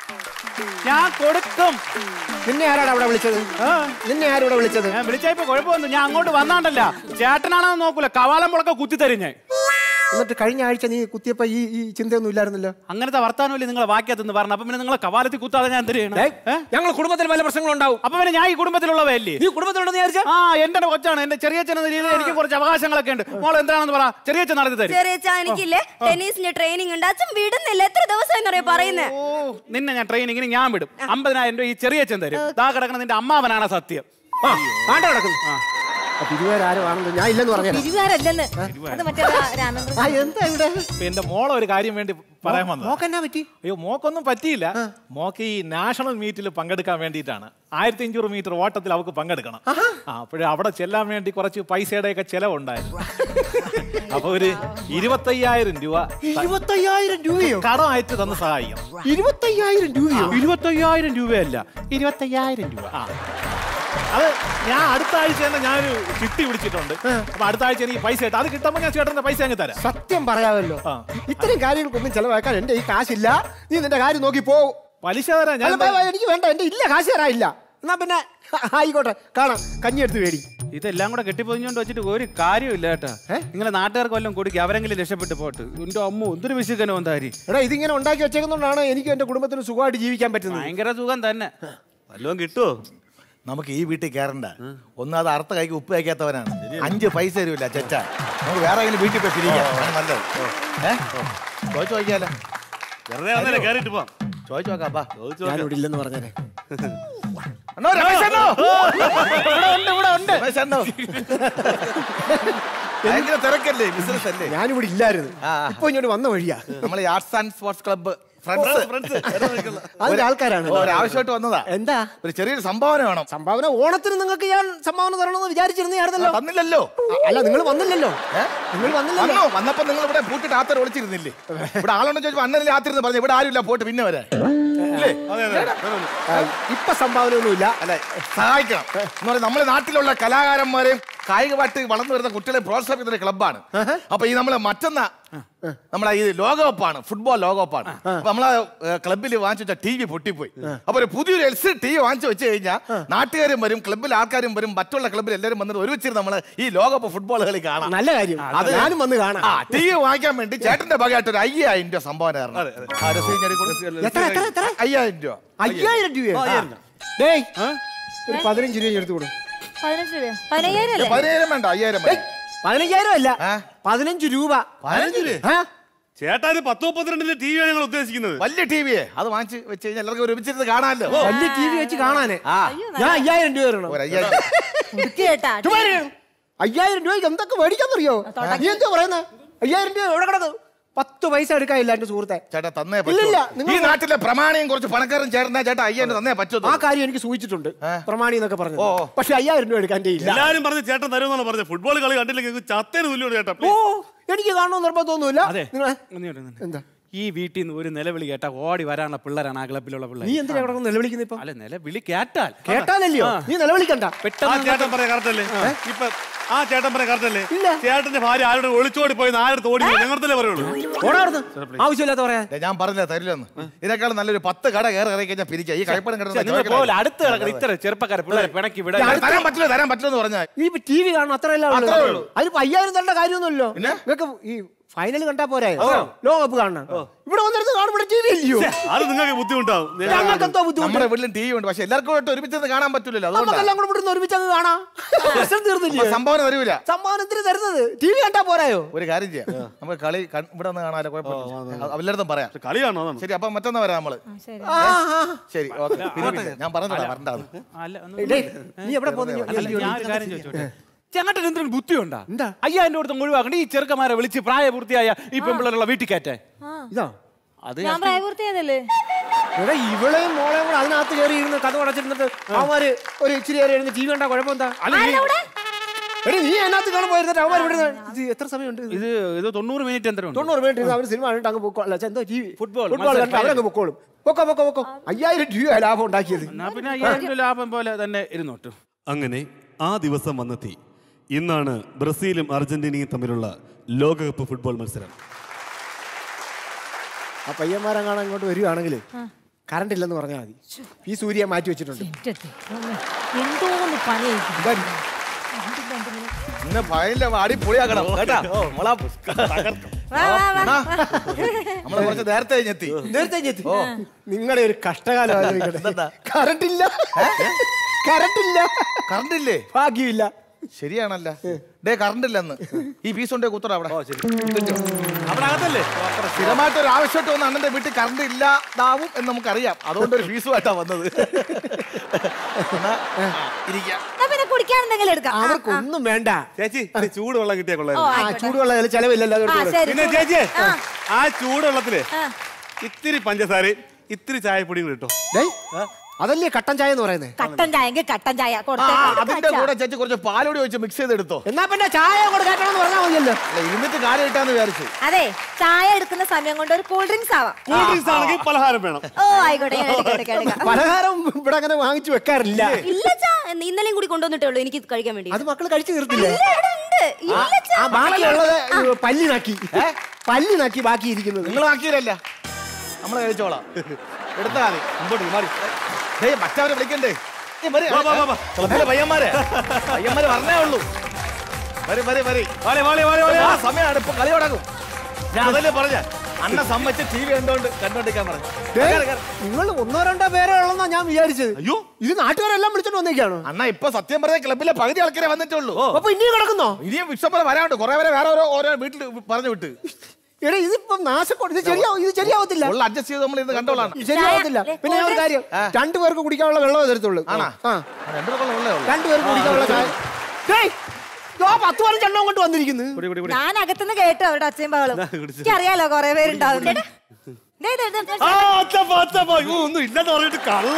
ഞാൻ കൊടുക്കും നിന്നെ ആരാടാ അവിടെ വിളിച്ചത് നിന്നെ ആരോടെ വിളിച്ചത് ഞാൻ വിളിച്ചപ്പോ കുഴപ്പമൊന്നും ഞാൻ അങ്ങോട്ട് വന്നാണ്ടല്ല ചേട്ടനാണെന്ന് നോക്കൂല കവാലം മുളക്ക കുത്തി തരും ഞാൻ എന്നിട്ട് കഴിഞ്ഞ ആഴ്ച നീ കുത്തിയപ്പോ ഈ ഈ ചിന്തയൊന്നും ഇല്ലായിരുന്നല്ലോ അങ്ങനത്തെ വർത്താനമല്ലേ നിങ്ങളെ വാക്യത്തെന്ന് പറഞ്ഞു അപ്പൊ പിന്നെ നിങ്ങളെ കവാലത്തിൽ കുത്താതെ ഞാൻ എന്ത് ചെയ്യണം ഞങ്ങൾ കുടുംബത്തിൽ പല പ്രശ്നങ്ങളുണ്ടാവും അപ്പൊ പിന്നെ ഞാൻ ഈ കുടുംബത്തിലുള്ളവയല്ലേ നീ കുടുംബത്തിലുണ്ടെന്ന് വിചാരിച്ച ആ എന്റെ കൊച്ചാണ് എന്റെ ചെറിയ എന്ന രീതിയിൽ എനിക്ക് കുറച്ച് അവകാശങ്ങളൊക്കെ ഉണ്ട് മോൾ എന്താണെന്ന് പറ ചെറിയ അച്ഛൻ നടത്തി തരും ചെറിയ എനിക്കില്ലേ ടെന്നീസിന്റെ ട്രെയിനിങ് ഉണ്ട് അച്ഛൻ വിടുന്നില്ല എത്ര ദിവസമായി എന്നറിയാ പറയുന്നേ നിന്നെ ഞാൻ ട്രെയിനിങ്ങിന് ഞാൻ വിടും അമ്പതിനായിരം രൂപ ഈ ചെറിയ അച്ഛൻ തരും ദാ കിടക്കുന്ന നിന്റെ അമ്മാവനാണ് സത്യം ആ ആണ്ട കിടക്കുന്നു തിരുവേരാരും ആണെന്ന് ഞാൻ ഇല്ലെന്ന് പറഞ്ഞു ഇരുവാരല്ലെന്ന് അത് മറ്റേ രാമേന്ദ്രൻ ആ എന്താ ഇവിടെ ഇപ്പൊ എന്റെ മോളെ ഒരു കാര്യം വേണ്ടി പറയാൻ വന്നത് മോക്കെന്നാ പറ്റി അയ്യോ മോക്കൊന്നും പറ്റിയില്ല മോക്ക് ഈ നാഷണൽ മീറ്റിൽ പങ്കെടുക്കാൻ വേണ്ടിയിട്ടാണ് ആയിരത്തി അഞ്ഞൂറ് മീറ്റർ ഓട്ടത്തിൽ അവൾക്ക് പങ്കെടുക്കണം ആ അപ്പോഴേ അവിടെ ചെല്ലാൻ വേണ്ടി കുറച്ച് പൈസയുടെ ഒക്കെ ചെലവുണ്ടായിരുന്നു അപ്പൊ ഒരു ഇരുപത്തയ്യായിരം രൂപ ഇരുപത്തയ്യായിരം രൂപയോ കടമായിട്ട് തന്ന് സഹായിക്കണം ഇരുപത്തയ്യായിരം രൂപയോ ഇരുപത്തയ്യായിരം രൂപയല്ല ഇരുപത്തയ്യായിരം രൂപ ആ അത് ഞാൻ അടുത്ത ആഴ്ച തന്നെ ഞാനൊരു ചിട്ടി പിടിച്ചിട്ടുണ്ട് അപ്പൊ അടുത്ത ആഴ്ച എനിക്ക് പൈസ കിട്ടും അത് കിട്ടുമ്പോ ഞാൻ ചേട്ടന്റെ പൈസ അങ്ങ് തരാം സത്യം പറയാമല്ലോ ഇത്തരം കാര്യങ്ങൾക്കൊന്നും ചെലവാക്കാൻ എന്റെ ഈ കാശില്ല നീ നിന്റെ കാര്യം നോക്കി പോവും പലിശ തരാം ഞാൻ അല്ല, ബൈ, ബൈ, എനിക്ക് വേണ്ട എന്റെ ഇല്ല കാശ് തരാനില്ല എന്നാ പിന്നെ ആയിക്കോട്ടെ കാണാം കഞ്ഞി എടുത്ത് മേടി ഇതെല്ലാം കൂടെ കെട്ടിപ്പൊതിഞ്ഞോണ്ട് വെച്ചിട്ട് ഒരു കാര്യമില്ല കേട്ടാ നിങ്ങളെ നാട്ടുകാർക്ക് വല്ലതും കൊടുക്കുക അവരെങ്കിലും രക്ഷപ്പെട്ടു പോട്ട് എന്റെ അമ്മ എന്തൊരു വിശുക്കനോ എന്തായി എടാ ഇതിങ്ങനെ ഉണ്ടാക്കി വെച്ചേക്കുന്നതുകൊണ്ടാണ് എനിക്ക് എന്റെ കുടുംബത്തിന് സുഖമായിട്ട് ജീവിക്കാൻ പറ്റുന്നത് ഭയങ്കര സുഖം തന്നെ വല്ലതും കിട്ടുമോ നമുക്ക് ഈ വീട്ടിൽ കയറണ്ട ഒന്നാമത് അർത്ഥ കൈക്ക് ഉപ്പ് കഴിക്കാത്തവനാണ് അഞ്ച് പൈസ തരൂല ചെറ്റ നമുക്ക് വേറെ എങ്കിലും വീട്ടിൽ പോയി പിരിക്കാം അതാണ് നല്ലത് ഏ ചോദിച്ചു നോക്കിയാലോ വെറുതെ വന്നല്ലേ കേറിയിട്ട് പോവാം ചോദിച്ചു നോക്കാം ബാ ഞാനിവിടെ ഇല്ലെന്ന് പറഞ്ഞേ അണ്ണോ, രമേശ് അണ്ണോ. ഇവിടെ ഉണ്ട് ഇവിടെ ഉണ്ട് രമേശ് അണ്ണോ. ഭയങ്കര തിരക്കല്ലേ ബിസിനസ് അല്ലേ ഞാനിവിടെ ഇല്ലായിരുന്നു ഇപ്പൊ ഇങ്ങോട്ട് വന്ന വഴിയാ നമ്മൾ ഈ ആർട്സ് ആൻഡ് സ്പോർട്സ് ക്ലബ്ബ് അതിന്റെ ആൾക്കാരാണ് ഒരു ആവശ്യമായിട്ട് വന്നതാ എന്താ ഒരു ചെറിയൊരു സംഭാവന വേണം സംഭാവന ഓണത്തിന് നിങ്ങൾക്ക് ഞാൻ സംഭാവന തരണമെന്ന് വിചാരിച്ചിരുന്നതായിരുന്നല്ലോ തന്നില്ലല്ലോ അല്ല നിങ്ങൾ വന്നില്ലല്ലോ നിങ്ങൾ വന്നില്ലല്ലോ വന്നോ വന്നപ്പോ നിങ്ങൾ ഇവിടെ പൂട്ടിട്ട് ആത്തര ഒളിച്ചിരുന്നില്ലേ ഇവിടെ ആളുണ്ടെന്ന് ചോദിച്ചപ്പോ അന്നല്ലേ ആത്തിരുന്ന് പറഞ്ഞു ഇവിടെ ആരുമില്ല പോട്ട് പിന്നെ വരാൻ ഇല്ലേ? ആ, ഇപ്പൊ സംഭാവന ഒന്നുമില്ല അല്ല സഹായിക്കണം എന്ന് പറയുന്നത് നമ്മുടെ നാട്ടിലുള്ള കലാകാരന്മാരെയും കായികമായിട്ട് വളർന്നു വരുന്ന കുട്ടികളെ പ്രോത്സാഹിപ്പിക്കുന്ന ഒരു ക്ലബ്ബാണ് അപ്പൊ ഈ നമ്മളെ മറ്റന്ന നമ്മളെ ഈ ലോകകപ്പാണ് ഫുട്ബോൾ ലോകകപ്പാണ് അപ്പൊ നമ്മളെ ക്ലബിൽ വാങ്ങിച്ചു വെച്ച ടി വി പൊട്ടിപ്പോയി അപ്പൊ ഒരു പുതിയൊരു എൽ സി ടി വി വാങ്ങിച്ചു വെച്ച് കഴിഞ്ഞാൽ നാട്ടുകാരും വരും ക്ലബിൽ ആൾക്കാരും വരും മറ്റുള്ള ക്ലബിൽ എല്ലാവരും വന്നിട്ട് ഒരുമിച്ചിരുന്ന് നമ്മള് ഈ ലോകകപ്പ് ഫുട്ബോൾ കളി കാണാം നല്ല കാര്യം അത് ഞാനും വന്ന് കാണാം ആ ടി വി വാങ്ങിക്കാൻ വേണ്ടി ചേട്ടന്റെ ഭാഗമായിട്ട് ഒരു അയ്യായിരം രൂപ സംഭാവന തരണം ആ, രസീത് ഞാൻ കൊടുത്തു. എത്ര, എത്ര, എത്ര? അയ്യായിരം രൂപ അയ്യായിരം രൂപയോ ഡേയ് ഒരു പതിനഞ്ച് രൂപ എടുത്തു കൊടുക്കും പതിനഞ്ച് രൂപ പതിനയ്യായിരം അല്ലേ പതിനായിരം വേണ്ട അയ്യായിരം മതി. പതിനയ്യായിരം അല്ല പതിനഞ്ച് രൂപ പതിനഞ്ച് രൂപ? ആ? ചേട്ടാ ഇത് പത്ത് മുപ്പത്തിരണ്ടിന്റെ ടി വിയാണ് ഞങ്ങൾ ഉദ്ദേശിക്കുന്നത് വലിയ ടി വിയെ അത് വാങ്ങിച്ച് വെച്ച് കഴിഞ്ഞാൽ എല്ലാവർക്കും ഒരുമിച്ചിരുന്ന് കാണാമല്ലോ വലിയ ടി വി വെച്ച് കാണാനേ ആ ഞാൻ അയ്യായിരം രൂപ തരണം ഒരു അയ്യായിരം കേട്ടാ ചുമ്മാ ഇരി. അയ്യായിരം രൂപയ്ക്ക് എന്തൊക്കെ മേടിക്കാന്നറിയോ നീ എന്താ പറയുന്നത് അയ്യായിരം രൂപ എവിടെ കിടക്കും പത്ത് പൈസ എടുക്കാനില്ല എന്റെ സുഹൃത്തെ ചേട്ടാ തന്നേ ഇല്ലില്ല, പറ്റൂ നിങ്ങൾ- ഈ നാട്ടിലെ പ്രമാണിയും കുറച്ച് പണക്കാരും ചേർന്നാ ചേട്ടാ അയ്യായിരം തന്നേ പറ്റൂ ആ കാര്യം എനിക്ക് സൂചിച്ചിട്ടുണ്ട് പ്രമാണി എന്നൊക്കെ പറഞ്ഞു പക്ഷെ അയ്യായിരം രൂപ എടുക്കാൻ എന്റെ ഇല്ല എല്ലാരും പറഞ്ഞ് ചേട്ടൻ തരുമെന്നാണ് പറഞ്ഞത് ഫുട്ബോൾ കളി കണ്ടില്ലെങ്കിൽ ചത്തേന് തുല്യോട് ചേട്ടാ ഓ എനിക്ക് കാണണമെന്ന് നിർബന്ധമൊന്നുമില്ല അതെ നിങ്ങളെ ഒന്നിങ്ങോട്ട് വന്നേ. എന്താ ഈ വീട്ടിൽ നിന്ന് ഒരു നിലവിളി കേട്ടാ ഓടി വരാനുള്ള പിള്ളേരാണ് ആ ക്ലബിലുള്ള പിള്ളേർ നീ എന്തിനാ കിടന്ന് നിലവിളിക്കുന്നത് ഇപ്പൊ അല്ല നിലവിളി കേട്ടാൽ കേട്ടാലല്ലയോ ആ. നീ നിലവിളിക്കണ്ട ആ പെട്ടെന്ന് ചേട്ടൻ പറയാ കറക്റ്റല്ലേ ഇപ്പൊ ആ ചേട്ടൻ പറയാ കറക്റ്റല്ലേ ഇല്ല. ചേട്ടന്റെ ഭാര്യ ആരുടെ ഒളിച്ചോടി പോയി ആരുടെ ഓടി പോയി ഞങ്ങൾത്തല്ലേ പറയുള്ളൂ ഓടാർന്ന് ആവശ്യമില്ലാത്ത പറയാ ദേ, ഞാൻ പറഞ്ഞില്ല തരില്ലെന്ന് ഇതിനേക്കാൾ നല്ലൊരു പത്ത് കട കയറി ഇറങ്ങി കഴിഞ്ഞാൽ പിരിക്കാം ഈ കൈപ്പടം നിങ്ങൾ പോലെ അടുത്ത് കിടക്കുന്ന ഇത്ര ചെറുപ്പക്കാരെ പിള്ളേരെ പിണക്കി വിടാൻ തരാൻ പറ്റില്ല തരാൻ പറ്റില്ല എന്ന് പറഞ്ഞാൽ നീ ഇപ്പൊ ടി വി കാണണം അത്രയല്ല അത്രേ ഉള്ളൂ. അതിനിപ്പോ അയ്യായിരം തരേണ്ട കാര്യമൊന്നുമല്ലോ നിങ്ങൾക്ക് ഈ ഫൈനൽ കണ്ടാ പോരെ ലോകകപ്പ് കാണണം ഇവിടെ വന്നിരുന്ന് കാണും ഇവിടെ ടി വി ഇല്ലയോ അത് നിങ്ങൾക്ക് ബുദ്ധിമുട്ടാവും ഞങ്ങൾക്ക് എന്തോ ബുദ്ധിമുട്ട് നമ്മുടെ വീട്ടിലും ടി വി ഉണ്ട് പക്ഷെ എല്ലാവർക്കും ആയിട്ട് ഒരുമിച്ച് കാണാൻ പറ്റില്ലല്ലോ അതുകൊണ്ടാണ് നമുക്കെല്ലാം കൂടെ ഇവിടുന്ന് ഒരുമിച്ച് അങ്ങ് കാണാം പ്രശ്നം തീർന്നില്ലേ സംഭാവന തരൂല സമ്മാനത്തിന് തരുന്നത് ടി വി കണ്ടാ പോരായോ ഒരു കാര്യം ചെയ്യാം നമുക്ക് കളി കൺ- ഇവിടെ ഒന്ന് കാണാലോ കുഴപ്പമില്ല എല്ലായിടത്തും പറയാം കളി കാണോ അതാണ് ശരി അപ്പൊ മറ്റന്നാ വരാം നമ്മള് ആ, ആ. ശരി ഓക്കെ ഞാൻ പറഞ്ഞതാ വരണ്ടാന്ന് അല്ല ഡേയ്, നീ എവിടെ പോകുന്നു അല്ല, ഞാൻ ഒരു കാര്യം ചോദിച്ചോട്ടെ ചേട്ടൻ എന്തെങ്കിലും ബുദ്ധിയുണ്ടാ എന്താ അയ്യായിരം രൂപ കൊടുത്ത് ഒഴിവാക്കണ്ട ഈ ചെറുക്കന്മാരെ വിളിച്ച് പ്രായപൂർത്തിയായ ഈ പെൺപിള്ളേരുള്ള വീട്ടിൽ കയറ്റേ ഇതാ അത് ഞാൻ പ്രായപൂർത്തിയായതല്ലേ എടാ ഇവളെയും മോളെയും കൂടെ അതിനകത്ത് കയറി ഇരുന്ന് കഥ അടച്ചിരുന്നിട്ട് അവന്മാര് ഒരു ഇച്ചിരി നേരം ഇരുന്ന് ടി വി കണ്ടാ കുഴപ്പമെന്താ എടാ നീ അതിനകത്ത് കാണാൻ പോയിരുന്നിട്ട് അവന്മാർ ഇവിടെ ഇത് എത്ര സമയമുണ്ട് ഇത് ഇത് തൊണ്ണൂറ് മിനിറ്റ് എന്തരം തൊണ്ണൂറ് മിനിറ്റ് ഇരുന്ന് അവര് സിനിമ കണ്ടിട്ട് അങ്ങ് പൊക്കോ അല്ല എന്തോ ടി വി ഫുട്ബോൾ ഫുട്ബോൾ കണ്ട് അവരങ്ങ് പൊക്കോളും പൊക്കോ പൊക്കോ പൊക്കോ അയ്യായിരം രൂപ ലാഭം ഉണ്ടാക്കിയത് എന്നാ പിന്നെ അയ്യായിരം രൂപ ലാഭം പോലെ തന്നെ ഇരുന്നോട്ടു അങ്ങനെ ആ ദിവസം വന്നെത്തി ഇന്നാണ് ബ്രസീലും അർജന്റീനയും തമ്മിലുള്ള ലോകകപ്പ് ഫുട്ബോൾ മത്സരം ആ പയ്യന്മാരങ്ങാണ് അങ്ങോട്ട് വരികയാണെങ്കിൽ കറണ്ട് ഇല്ലെന്ന് പറഞ്ഞാൽ മതി ഈ സൂര്യ മാറ്റി വെച്ചിട്ടുണ്ട് എന്തോന്ന് പണിയായിരിക്കും ഇന്ന് ഫയലിലെ വാടി പൊളിയാക്കണം കേട്ടാ നമ്മളാ നമ്മളെ കുറച്ച് നേരത്തെ കഴിഞ്ഞെത്തി നേരത്തെ ചെത്തി നിങ്ങളുടെ ഒരു കഷ്ടകാലം ആലോചിക്കട്ടെ കറണ്ട് ഇല്ല കറണ്ട് ഇല്ല കറണ്ട് ഇല്ലേ ഭാഗ്യമില്ല ശരിയാണല്ല ഡേ കറണ്ട് ഇല്ലെന്ന് ഈ പീസ് കൊണ്ടേ കുത്തറ അവിടെ അവിടെ അകത്തല്ലേ സ്ഥിരമായിട്ട് ഒരു ആവശ്യമായിട്ട് വന്ന അണ്ണന്റെ വീട്ടിൽ കറണ്ട് ഇല്ലാതാവും എന്ന് നമുക്കറിയാം അതുകൊണ്ട് ഒരു ഫീസുമായിട്ടാ വന്നത് എന്നാ, ഇരിക്കാം എന്നാ പിന്നെ കുടിക്കാൻ എന്തെങ്കിലും എടുക്കാം ആ, ആ. അവർക്കൊന്നും വേണ്ട ചേച്ചി ചൂടുവെള്ളം കിട്ടിയ ഓ, കൊള്ളായിരുന്നു ആ ആയിക്കോട്ടെ. ചൂടുവെള്ളം ചെലവില്ലല്ലോ ആ, അതുകൊണ്ട് ശരി, പിന്നെ ശരി. ചേച്ചി ആ, ആ ചൂടുവെള്ളത്തില് ആ. ഇത്തിരി പഞ്ചസാരയും ഇത്തിരി ചായപ്പൊടിയും കിട്ടോ ഡേയ്, അതല്ലേ കട്ടൻ ചായ എന്ന് പറയുന്നത് കട്ടൻ ചായ എങ്കിൽ കട്ടൻ ചായ ആ, കൊടുത്തേ, അതിന്റെ കൊടുത്തേ. കൂടെ ചേച്ചി കുറച്ച് പാലോടി വെച്ച് മിക്സ് ചെയ്തെടുത്തോ എന്നാ പിന്നെ ചായ കൂടെ കയറ്റണമെന്ന് പറഞ്ഞാൽ മതിയല്ലോ അല്ല ഇരുന്നിട്ട് കാര്യം കിട്ടാന്ന് വിചാരിച്ചു അതെ ചായ എടുക്കുന്ന സമയം കൊണ്ട് ഒരു കൂൾ ഡ്രിങ്ക്സ് ആവാം കൂൾ ഡ്രിങ്ക്സ് ആണെങ്കിൽ പലഹാരം വേണം ഓ ആയിക്കോട്ടെ ഞാൻ എടുക്കാം, എടുക്കാം, എടുക്കാം. പലഹാരം ഇവിടെ അങ്ങനെ വാങ്ങിച്ചു വെക്കാറില്ല ഇല്ല ചാ ഇന്നലെയും കൂടി കൊണ്ടുവന്നിട്ടേ ഉള്ളൂ എനിക്ക് ഇത് കഴിക്കാൻ വേണ്ടി അത് മക്കള് കഴിച്ചു തീർത്തില്ലേ ഇല്ല, ഇവിടെ ഉണ്ട്. ഇല്ല ചാ. ആ ബാക്കിയുള്ളത് പല്ലിനാക്കി പല്ലിനാക്കി ബാക്കി ഇരിക്കുന്നത് നിങ്ങൾ ആക്കിയതല്ല നമ്മള് കഴിച്ചോളാം എടുത്താ മതി മുമ്പോട്ട് ഇരി, മാറി ഡേയ് മറ്റവരെ വിളിക്കണ്ടേ ഏയ് വരെ, വാ, വാ, വാ, വാ. ക്ലബ്ബിലെ പയ്യന്മാരെ പയ്യന്മാര് പറഞ്ഞേ ഉള്ളൂ വരെ വരെ വരെ വാളി വാളി വാളി വാളി ആ സമയമാണ് ഇപ്പൊ കളി തുടങ്ങും ഞാൻ അതല്ലേ പറഞ്ഞ അണ്ണ സമ്മതിച്ച് ടി വി കണ്ടോണ്ട് കണ്ടോണ്ടിരിക്കാൻ പറഞ്ഞു നിങ്ങൾ ഒന്നോ രണ്ടോ പേരേ ഉള്ളെന്നാ ഞാൻ വിചാരിച്ചത് അയ്യോ ഇത് നാട്ടുകാരെല്ലാം വിളിച്ചോണ്ട് വന്നേക്കാണോ അണ്ണ ഇപ്പൊ സത്യം പറഞ്ഞ ക്ലബ്ബിലെ പകുതി ആൾക്കാരെ വന്നിട്ടുള്ളൂ അപ്പൊ ഇനിയും കിടക്കുന്നോ ഇനിയും ഇഷ്ടം പോലെ വരാനുണ്ട് കുറെ പേരെ വേറെ ഓരോ ഓരോ വീട്ടിൽ പറഞ്ഞു വിട്ട് എടാ ഇതിപ്പോ നാശക്കോട് ഇത് ശരിയാവും ഇത് ശരിയാവത്തില്ല ഉള്ള അഡ്ജസ്റ്റ് ചെയ്ത് നമ്മൾ ഇന്ന് കണ്ടോളാം ഇത് ശരിയാവത്തില്ല പിന്നെ ഞാൻ ഒരു കാര്യം രണ്ടു പേർക്ക് കുടിക്കാനുള്ള വെള്ളമേ തരത്തുള്ളൂ ആണോ? ആ രണ്ടു പേർക്കുള്ള ഉള്ളേ ഉള്ളൂ രണ്ടു പേർക്ക് കുടിക്കാനുള്ള ചായ ഡേയ്, ദോ പത്ത് പതിനഞ്ച് എണ്ണം കൊണ്ട് വന്നിരിക്കുന്നു ഞാൻ അകത്തുനിന്ന് കേട്ടു അവരുടെ അച്ഛയും ബഹളും എനിക്കറിയാലോ കൊറേ പേരുണ്ടാവും ദേ, ദേ, ദേ, ദേ. ആ, അച്ചപ്പ, അച്ചപ്പ. അയ്യോ, ഒന്നും ഇല്ലെന്ന് പറഞ്ഞിട്ട് കള്ള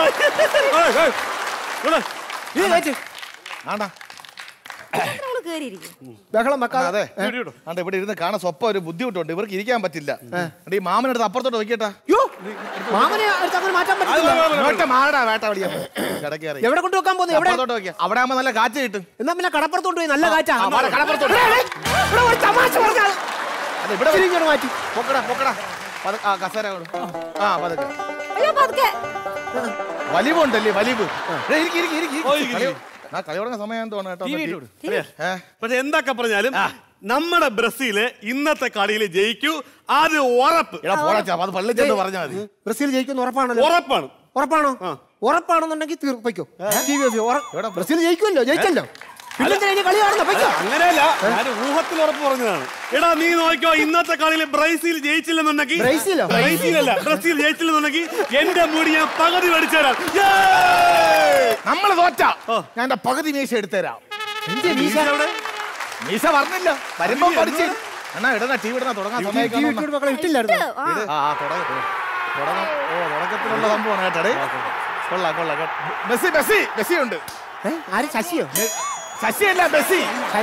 ആണ്ടാ നമ്മള് കേറിയിരിക്കും ബഹളം വെക്കാതെ അതെ ആണ്ട് ഇവിടെ ഇരുന്ന് കാണാൻ സ്വപ്പം ഒരു ബുദ്ധിമുട്ടുണ്ട് ഇവർക്ക് ഇരിക്കാൻ പറ്റില്ല ആണ്ട് ഈ മാമനടുത്ത് അപ്പുറത്തോട്ട് നോക്കിയട്ടാ മാമനെ അടുത്ത് അങ്ങനെ മാറ്റാൻ പറ്റില്ല മാറടാ വേട്ട വടിയാ കിടക്കി ഇറങ്ങി. എവിടെ കൊണ്ട് വെക്കാൻ പോകുന്നു എവിടെ അപ്പുറത്തോട്ട് നോക്കിയാ അവിടെ ആകുമ്പോ നല്ല കാറ്റ് കിട്ടും എന്നാ പിന്നെ കടപ്പുറത്തോട്ട് പോയി നല്ല കാറ്റാ ആ, വാടാ, കടപ്പുറത്തോട്ട്. ഇവിടെ, ഇവിടെ, ഇവിടെ ഒരു തമാശ പറഞ്ഞാൽ അതെ, ഇവിടെ ഇച്ചിരി ഇങ്ങോട്ട് മാറ്റി പൊക്കടാ പൊക്കടാ പത- ആ കസേര അങ്ങോട്ട്. ആ പതുക്കെ അയ്യോ പതുക്കെ വലിവുണ്ടല്ലേ വലിവ് ഏയ്, ഇരിക്ക്, ഇരിക്ക്, ഇരിക്ക്, ഓ, ഇരിക്ക്. ഇരിക്ക്. കളി- ആ കളി തുടങ്ങുന്ന സമയം തോന്നുന്നു കേട്ടോ TV ഒന്ന് ഇട്ടോട്. ടി- ഏ? പക്ഷെ എന്തൊക്കെ പറഞ്ഞാലും നമ്മുടെ ബ്രസീല് ഇന്നത്തെ കളിയിൽ ജയിക്കൂ അത് ഉറപ്പ് എടാ പോടാ ചാ, അത് പള്ളി ചെന്ന് പറഞ്ഞാൽ മതി ബ്രസീൽ ജയിക്കുന്ന ഉറപ്പാണല്ലോ ഉറപ്പാണ് ഉറപ്പാണോ ഉറപ്പാണെന്നുണ്ടെങ്കിൽ തീർപ്പിക്കോ ടി വി ബ്രസീൽ ജയിക്കുമല്ലോ ജയിച്ചല്ലോ പിന്നെ എന്തിനാ ഇനി കളി കാണുന്ന പൈസ അങ്ങനെയല്ല ഞാൻ ഊഹത്തിൽ ഉറപ്പ് പറഞ്ഞതാണ് എടാ നീ നോക്കിയോ ഇന്നത്തെ കളിയിൽ ബ്രസീൽ ജയിച്ചില്ലെന്നുണ്ടെങ്കിൽ ബ്രസീലോ? ബ്രസീലല്ല ബ്രസീൽ ജയിച്ചില്ലെന്നുണ്ടെങ്കിൽ എന്റെ മുടി ഞാൻ പകുതി മേടിച്ചുതരാം നമ്മള് തോറ്റ ഞാൻ എന്റെ പകുതി മീശ എടുത്തുതരാം മീശ അവിടെ മീശ പറഞ്ഞില്ല വരുമ്പോ പഠിച്ച് എന്നാ ഇടണ ടി വി ഇടണ തുടങ്ങാൻ ടി വി സമയം ഇട്ട് മക്കളെ ഇട്ടില്ലായിരുന്നു ആ ആ, തുടങ്ങ്, തുടങ്ങ്. തുടങ്ങാം ഓ തുടക്കത്തിലുള്ള സംഭവമാണ് കേട്ടടേ കൊള്ളാം കൊള്ളാം കേട്ടോ. മെസ്സി മെസ്സി മെസ്സി ഉണ്ട് ആര് ശശിയോ ശശിയല്ല മെസ്സി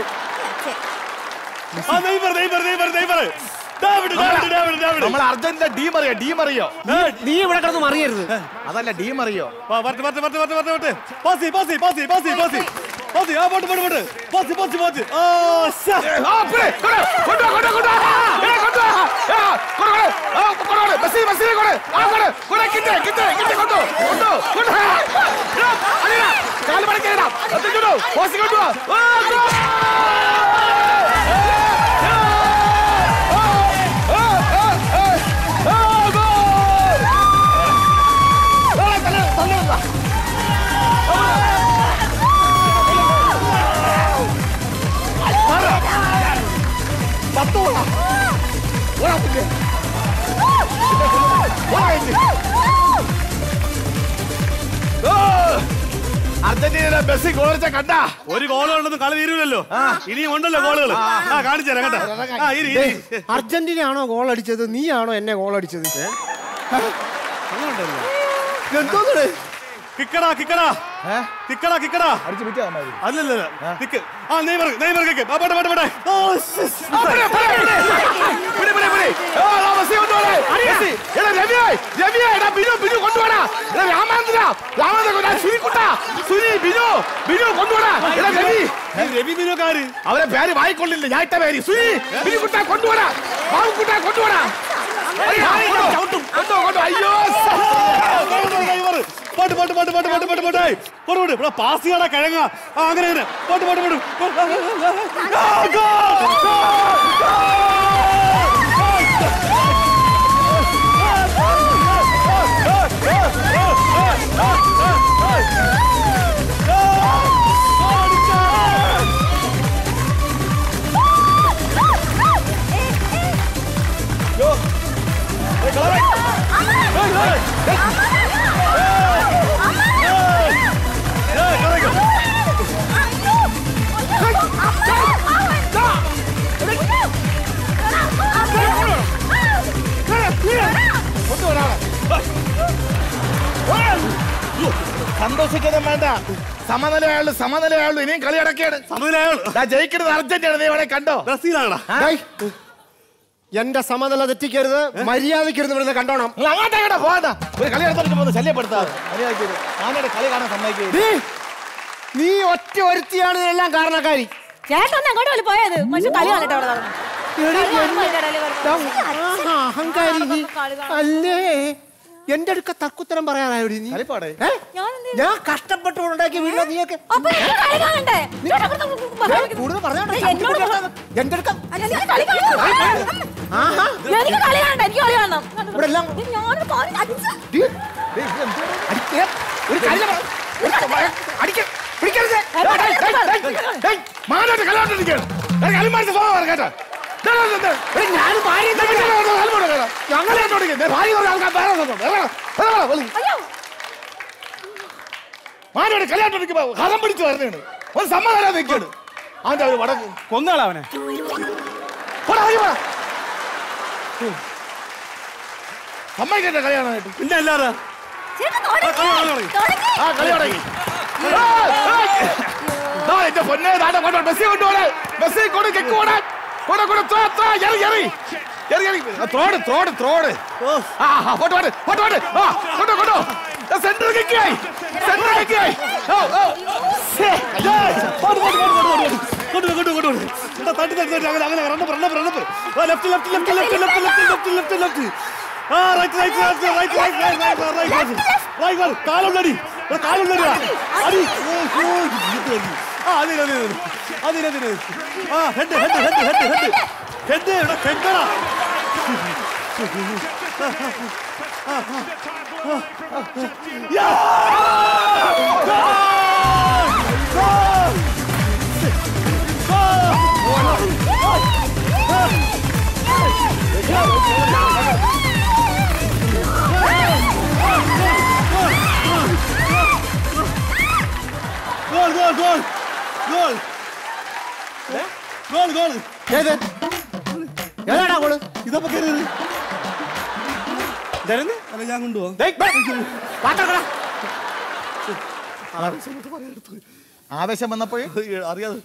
നമ്മൾ അർജന്റീന ഡീം അറിയോ ഡീം അറിയോ നീ ഇവിടെ കിടന്ന് മറിയരുത് അതല്ല ഡീം അറിയോ വരട്ടെ വരട്ടെ വരട്ടെ വരട്ടെ വരട്ടെ വരട്ടെ പോസി പോസി പോസി പോസി പോസി പോസി ആ പോട്ട് പോട്ട് പോട്ട് പോസി പോസി പോസി ആ ശ്ശെ. ആ, പിടി, കൊണ്ടു, കൊണ്ടു, കൊണ്ടു, കൊണ്ടു. ഏ, കൊണ്ടു. ആ, കൊണ്ടു, കൊണ്ടു. ആ, കൊണ്ടു, കൊണ്ടു. മെസ്സി, മെസ്സിനെ കൊണ്ടു. ആ, കൊണ്ടു. കൊണ്ടു, കിട്ട്, കിട്ട്, കിട്ട്, കൊണ്ടു. കൊണ്ടു, കൊണ്ടു. ഇടാ, അടിയിടാ. കാല് മടക്കിയിടാ. എത്തിക്കൊണ്ടു. പോസി കൊണ്ടുവാ. ആ, ഗോൾ. ആ, ആ, ആ, ആ, ഗോൾ. ആ, തള്ളി, തള്ളി വിടാ. പത്ത് ഓടാ. ഓടാ പിന്നെ. ഓടാ ഇനി. ഓ! അർജന്റീനയുടെ മെസ്സി ഗോളിച്ച കണ്ട ഒരു ഗോൾ ഉണ്ടെന്ന് കളി തീരുമല്ലോ ഇനിയും ഉണ്ടല്ലോ ഗോളുകൾ ആ കാണിച്ചു തരാം കേട്ടോ ആ ഇരി ഇരി അർജന്റീന ആണോ ഗോൾ അടിച്ചത് നീ ആണോ എന്നെ ഗോൾ അടിച്ചത് എന്തോന്നേ കിക്കടാ കിക്കടാ കിക്കടാ കിക്കടാ അടിച്ചു വിറ്റാ മതി അല്ലല്ല കിക്ക് ആ നെയ്മർ നെയ്മർ കിക്ക് ആ പോട്ടെ പോട്ടെ പോട്ടെ ഓ ശ്ശെ, ശ്ശെ. പിടി, പിടി, പിടി. ഓ, ദാ മെസ്സി കൊണ്ടുപോണേ. മെസ്സി. എടാ, രവിയെ, രവിയെ, എടാ, ബിനു, ബിനു കൊണ്ടുപോടാ. എടാ, രാമാനന്ദനാ, രാമാനന്ദൻ കൊണ്ടുവാ. സുനി കുട്ടാ, സുനി, ബിനു, ബിനു കൊണ്ടുപോടാ. എടാ, രവി. രവി ബിനുക്കാര് അവരെ പേര് വായിക്കൊള്ളില്ല ഞാൻ ഇട്ട പേര് സുനി ബിനു കുട്ടാ കൊണ്ടുപോടാ ബാബു കുട്ടാ കൊണ്ടുപോടാ അയ്യോ, കൊണ്ടോ, കൊണ്ടോ, കൊണ്ടോ. അയ്യോ നെയ്മർ പോട്ട് പോട്ട് പോട്ട് പോട്ട് പോട്ട് പോട്ട് പോട്ടെ പോട്ട് പോട്ട് ഇവിടെ പാസ് ചെയ്യടാ കിഴങ്ങ ആ അങ്ങനെ അങ്ങനെ പോട്ട് പോട്ട് പോട്ട് ആ, ഗോൾ! സന്തോഷിക്കൊന്നും വേണ്ട സമനിലയാളു സമനിലയാളു ഇനിയും കളി അടക്കിയാണ് ദാ ജയിക്കുന്നത് അർജന്റീന നീ ഇവിടെ കണ്ടോ ബ്രസീലാണോ ഡേയ്, എന്റെ സമനില തെറ്റിക്കരുത് മര്യാദക്കരുത് ഇവിടുന്ന് കണ്ടോണം നിങ്ങൾ അങ്ങോട്ട് അങ്ങോട്ട് പോകണ്ട ഒരു കളി നടത്തുമ്പോൾ ശല്യപ്പെടുത്താതെ മര്യാദയ്ക്ക് ഞാനോട് കളി കാണാൻ സമ്മതിക്കുക നീ നീ ഒറ്റ ഒരുത്തിയാണ് ഇതിനെല്ലാം കാരണക്കാരി ചേട്ടൻ അങ്ങോട്ട് പോലെ പോയത് മനുഷ്യ കളി കാണട്ടെ അവിടെ നടന്ന്. എടി, കളി കാണുമ്പോ എന്നെ- അതിന്റെ ഇടയില് വെറുതെ. ആഹാ, അഹങ്കാരി നീ. അല്ലേ എന്റെ അടുക്ക തർക്കുത്തരം പറയാനായോടി നീ ഏ? ഞാൻ കഷ്ടപ്പെട്ട് ഉണ്ടാക്കിയ വീട്ടിൽ നീയൊക്കെ അപ്പൊ എനിക്ക് കളി കാണണ്ടേ? ചേട്ടാ, ഇവിടെ ഞാൻ കൂടുതൽ പറഞ്ഞോട്ടെ, എന്നോട് ചവിട്ടി എന്റെ അടുക്ക എനിക്ക് കളി കാണണം. ആഹാ എനിക്ക് കളി കാണണ്ട എനിക്ക് കളി കാണണം ഇവിടെ എല്ലാം ഞാനൊരു കാര്യം അടിച്ച് ഡി, ഡി, ഇത് എന്തുവാ? അടിക്കേ. ഒരു കാര്യം പറ. ഒരു അടിക്ക പിടിക്കരുത് ഡേയ്, ഡേയ്, ഡേയ്, ഡേയ്, ഡേയ്, മാനായിട്ട് കളി കളിമാരുടെ സ്വഭാവമാണ് കേട്ടോ ദേ, ദേ, ദേ, ദേ. ഞാനും ഭാര്യയും ദേ, ദേ, ദേ, ദേ, കാൽമുട്ട് കേട്ടോ. ഞങ്ങളെ അങ്ങോട്ടേക്ക്. ദേ, ഭാര്യ പറഞ്ഞ ആൾക്കാർ വേറെ സ്വഭാവം. വേറെ, വേറെ, വേറെ, വിളി. മാനായിട്ട് കളിയാട്ടോടിക്കുമ്പോ ഹരം പിടിച്ച് വരുന്നതാണ് ഒരു സമ്മതം നിൽക്കാണ് അവന്റെ ഒരു വടക്ക് കൊന്നാളാ അവനെ പോടാ, ഇറങ്ങി പോടാ. സമ്മതിക്കട്ടെ കളി കാണാനായിട്ട് പിന്നെ അല്ലാതെ ആ കളി തുടങ്ങി ഏയ്, ഏയ്. ദാ, എന്റെ പൊന്നെ ദാണ്ടെ കൊണ്ടോ മെസ്സി കൊണ്ടുപോണേ മെസ്സി കൊണ്ട് കിക്ക് ഓടാൻ കൊണ്ട കൊണ്ട ത്രോ ത്രോ എറി എറി എറി എറി ആ, ത്രോട് ത്രോട് ത്രോട് ആ ആ, പോട്ട് പോട്ട് പോട്ട് പോട്ട് ആ കൊണ്ടോ കൊണ്ടോ സെന്റർ കിക്ക് ആയി സെന്റർ കിക്ക് ആയി ഓ ഓ ശ്ശേ, അയ്യോ. പോട്ട്, പോട്ട്, പോട്ട്, പോട്ട്, പോട്ട്. കൊണ്ട് പോ, കൊണ്ട് പോ, കൊണ്ട് പോ. എടാ, തട്ടി, തട്ടി, തട്ടി, അങ്ങനെ, അങ്ങനെ, റണ്ണപ്പ്, റണ്ണപ്പ്, റണ്ണപ്പ്. ആ, left, left, left, left, left, left, left, left, left. ആ, right, right, right, right, right, right, right, right, right, right, right. കാലുള്ളടി. എടാ, കാലുള്ളടിയാ. അടി. ഓ, ഓ, ഇത് മതി. ആ, അതിന്, അതിന്, അതിന്. അതിന്, അതിന്. ആ, head, head, head, head, head. Head, എടാ, head എടാ. ആ, ആ, ആ, ആ, ആ. യാ! Goal! Goal! Goal goal goal goal goal goal ഏത് ഏതാടാ ഗോള് ഇതപ്പോ കയറിയത് അല്ല ഞാൻ കൊണ്ടുപോവാം ആവേശം വന്നപ്പോഴേ അറിയാതെ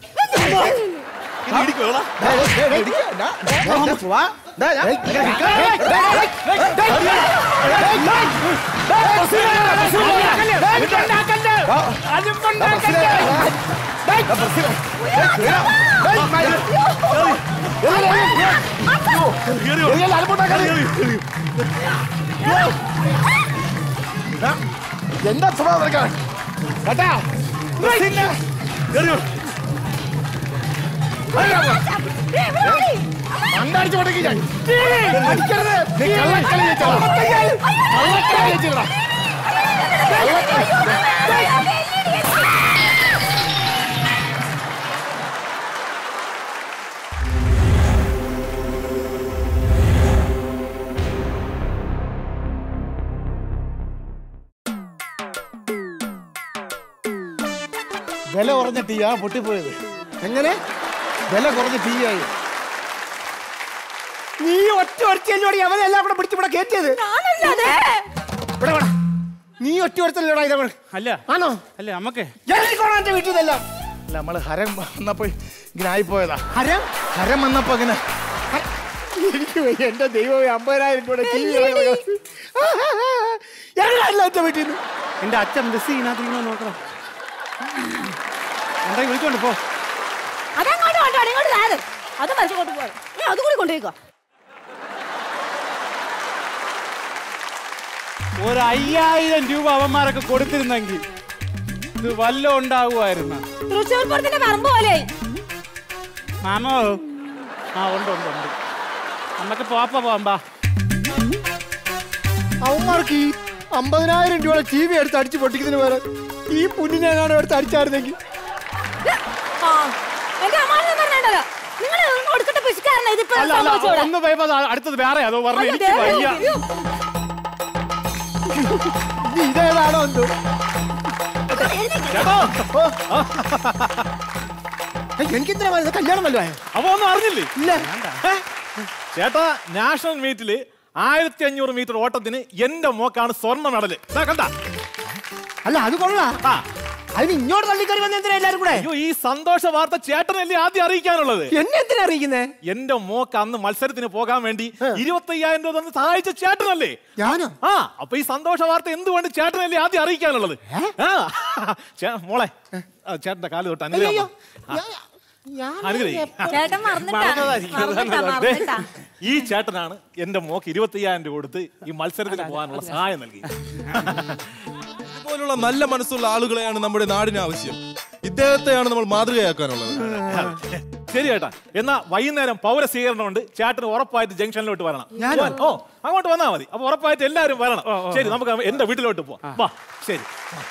എന്താ സ്വഭാവം നിനക്ക്? കേട്ടാ? ബ്രസീലിനെ- മണ്ടടിച്ച് പൊട്ടിക്ക് ഞാൻ. അടിക്കരുത്. നീ കള്ളക്കളി ജയിച്ചോളാം. കള്ളക്കളി ജയിച്ചില്ലടാ. വില കുറഞ്ഞ ടീയാ പൊട്ടിപ്പോയത് എങ്ങനെ വില കുറഞ്ഞ ടീ ആയി നീ ഒറ്റ ഒറ്റയോടി അവനെല്ലാം കൂടെ പിടിച്ച് ഇവിടെ കയറ്റിയത് ഇവിടെ വാടാ. നീ ഒറ്റ ഒരുത്തല്ലോടാ ഇതവൾ അല്ല ആണോ അല്ല നമ്മക്ക് ഇറങ്ങിക്കോളാം എന്റെ വീട്ടിൽ നിന്നെല്ലാം അല്ല നമ്മള് ഹരം വന്നപ്പോ ഇങ്ങനെ ആയിപ്പോയതാ ഹരം ഹരം വന്നപ്പോ ഇങ്ങനെ എനിക്ക് വയ്യ, എന്റെ ദൈവമേ അമ്പതിനായിരം രൂപയുടെ ടി വി ഇറങ്ങാനില്ല എന്റെ വീട്ടിൽ നിന്ന് എന്റെ അച്ഛൻ ബസ് ഇതിനകത്ത് ഇങ്ങനെ നോക്കണം എന്തായി വിളിച്ചോണ്ട് പോ അതങ്ങോട്ട് കൊണ്ടോ ഇങ്ങോട്ട് താഴെ അത് മനുഷ്യ കൊണ്ട് പോകാം ഞാൻ അതുകൂടി കൊണ്ടുപോയിക്കോ ഒരു അയ്യായിരം രൂപ അവന്മാരൊക്കെ കൊടുത്തിരുന്നെങ്കിൽ ഇത് വല്ല ഉണ്ടാകുമായിരുന്നു തൃശ്ശൂർ പൂരത്തിന്റെ പറമ്പ് പോലെ മാമോ ആ ഉണ്ട് ഉണ്ട് ഉണ്ട് നമുക്ക് പോപ്പ പോകാം അവന്മാർക്ക് ഈ അമ്പതിനായിരം രൂപയുടെ ടി വി എടുത്ത് അടിച്ച് പൊട്ടിക്കുന്നതിന് പകരം ഈ പുല്ലിനെങ്ങാനും എടുത്ത് അടിച്ചായിരുന്നെങ്കിൽ ആ, എന്റെ അമ്മാവൻ പറഞ്ഞല്ലോ നിങ്ങൾ കൊടുക്കട്ടെ പിശുക്കാരനാ ഇതിപ്പോ അല്ല അല്ല സംഭവിച്ചോടെ ഒന്ന് പോയപ്പോ അത് അടുത്തത് വേറെ അതോ പറഞ്ഞു അയ്യോ, എനിക്ക് ദേ, വയ്യ അയ്യോ. നീ ഇതേതാണോ എന്തോ ചേട്ടോ എനിക്കെന്തിനാ പറയുന്നത് കല്യാണം വല്ലോ അപ്പൊ ഒന്നും അറിഞ്ഞില്ലേ ഇല്ല ചേട്ടാ നാഷണൽ മീറ്റില് ആയിരത്തി അഞ്ഞൂറ് മീറ്റർ ഓട്ടത്തിന് എന്റെ മോക്കാണ് സ്വർണ്ണ മെഡല് ദാ കണ്ട അല്ല അത് കൊള്ളാ അതിന് ഇങ്ങോട്ട് തള്ളിക്കറി വന്ന എന്തിനാ എല്ലാരും കൂടെ അയ്യോ ഈ സന്തോഷ വാർത്ത ചേട്ടനല്ലേ ആദ്യം അറിയിക്കാനുള്ളത് എന്നെ എന്തിനാ അറിയിക്കുന്നേ എന്റെ മോക്ക് അന്ന് മത്സരത്തിന് പോകാൻ വേണ്ടി ഇരുപത്തയ്യായിരം രൂപ തന്ന് സഹായിച്ച ചേട്ടനല്ലേ ഞാനോ ആ അപ്പൊ ഈ സന്തോഷ വാർത്ത എന്തുകൊണ്ട് ചേട്ടനല്ലേ ആദ്യം അറിയിക്കാനുള്ളത് ആ ചേ- മോളെ ആ, ചേട്ടന്റെ കാല് തൊട്ട് അയ്യോ, അനുഗ്രഹിക്കാം അനുഗ്രഹിക്കാം ചേട്ടൻ മറന്നിട്ടാ മറന്നതായിരിക്കും. മറന്നിട്ടാ ദേ, മറന്നിട്ടാ ഈ ചേട്ടനാണ് എന്റെ മോക്ക് ഇരുപത്തയ്യായിരം രൂപ കൊടുത്ത് ഈ മത്സരത്തിന് പോകാനുള്ള സഹായം നൽകി ഇതുപോലുള്ള നല്ല മനസ്സുള്ള ആളുകളെയാണ് നമ്മുടെ നാടിന് ആവശ്യം ഇദ്ദേഹത്തെയാണ് നമ്മൾ മാതൃകയാക്കാനുള്ളത് ശരി ചേട്ടാ എന്നാ വൈകുന്നേരം പൗര സ്വീകരണം ഉണ്ട് ചേട്ടന് ഉറപ്പായിട്ട് ജംഗ്ഷനിലോട്ട് വരണം ഞാനോ? ഓ അങ്ങോട്ട് വന്നാൽ മതി അപ്പൊ ഉറപ്പായിട്ട് എല്ലാവരും വരണം ശരി നമുക്ക് എന്റെ വീട്ടിലോട്ട് പോവാം വാ ശരി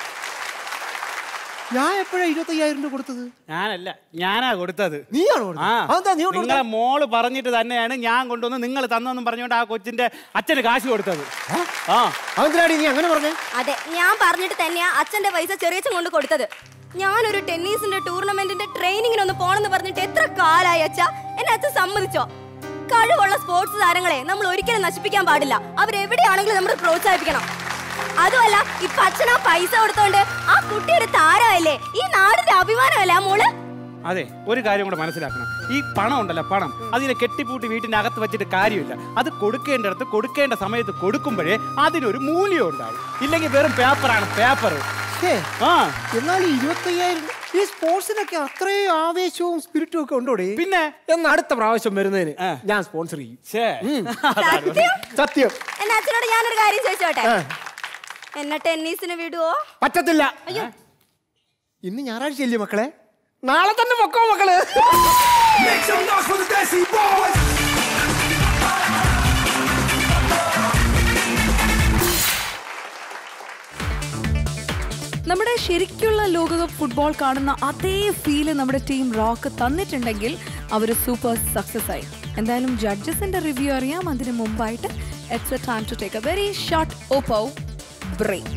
ഞാൻ എപ്പോഴാ ഇരുപത്തയ്യായിരം രൂപ കൊടുത്തത് ഞാനല്ല ഞാനാ കൊടുത്തത് നീയാണോ കൊടുത്തത്? ആ അതെന്താ നീ കൊണ്ട് നിങ്ങളെ മോള് പറഞ്ഞിട്ട് തന്നെയാണ് ഞാൻ കൊണ്ടുവന്ന് നിങ്ങൾ തന്നെന്നും പറഞ്ഞുകൊണ്ട് ആ കൊച്ചിന്റെ അച്ഛന് കാശ് കൊടുത്തത് ആ അതെന്തിനാടി നീ അങ്ങനെ പറഞ്ഞേ അതെ ഞാൻ പറഞ്ഞിട്ട് തന്നെയാ അച്ഛന്റെ പൈസ ചെറിയച്ഛൻ കൊണ്ട് കൊടുത്തത് ഞാനൊരു ടെന്നീസിന്റെ ടൂർണമെന്റിന്റെ ട്രെയിനിങ്ങിന് ഒന്ന് പോണെന്ന് പറഞ്ഞിട്ട് എത്ര കാലായി അച്ഛ എന്നെ അച്ഛൻ സമ്മതിച്ചോ കഴിവുള്ള സ്പോർട്സ് താരങ്ങളെ നമ്മൾ ഒരിക്കലും നശിപ്പിക്കാൻ പാടില്ല അവരെവിടെയാണെങ്കിലും നമ്മൾ പ്രോത്സാഹിപ്പിക്കണം അതുമല്ല ഇപ്പൊ അച്ഛനാ പൈസ കൊടുത്തോണ്ട് ആ കുട്ടിയുടെ താരമല്ലേ ഈ നാടിന്റെ അഭിമാനമല്ലേ ആ മോള് അതെ ഒരു കാര്യം കൂടെ മനസ്സിലാക്കണം ഈ പണം ഉണ്ടല്ലോ പണം അതിനെ കെട്ടിപ്പൂട്ടി വീട്ടിന്റെ അകത്ത് വെച്ചിട്ട് കാര്യമില്ല അത് കൊടുക്കേണ്ടടുത്ത് കൊടുക്കേണ്ട സമയത്ത് കൊടുക്കുമ്പോഴേ അതിനൊരു മൂല്യം ഉണ്ടാവും ഇല്ലെങ്കിൽ വെറും പേപ്പറാണ് പേപ്പർ ഛേ, എന്നാൽ ഈ ഇരുപത്തയ്യായിരം ഈ സ്പോർട്സിനൊക്കെ അത്രയും ആവേശവും സ്പിരിറ്റും ഒക്കെ ഉണ്ടോടെ പിന്നെ എന്ന് അടുത്ത പ്രാവശ്യം വരുന്നതിന് ഞാൻ സ്പോൺസർ ചെയ്യും ഉം. സത്യം? സത്യം എന്നെ അച്ഛനോട് ഞാനൊരു കാര്യം ചോദിച്ചോട്ടെ ആ. എന്നെ ടെന്നീസിന് വിടുവോ പറ്റത്തില്ല ഇന്ന് ഞായറാഴ്ച ഇല്ലേ മക്കളെ നാളെ തന്നെ പൊക്കോ മക്കള് നമ്മുടെ ശരിക്കുള്ള ലോകകപ്പ് ഫുട്ബോൾ കാണുന്ന അതേ ഫീല് നമ്മുടെ ടീം റോക്ക് തന്നിട്ടുണ്ടെങ്കിൽ അവർ സൂപ്പർ സക്സസ് ആയി എന്തായാലും ജഡ്ജസിന്റെ റിവ്യൂ അറിയാം അതിന് മുമ്പായിട്ട് it's a time to take a very short Oppo break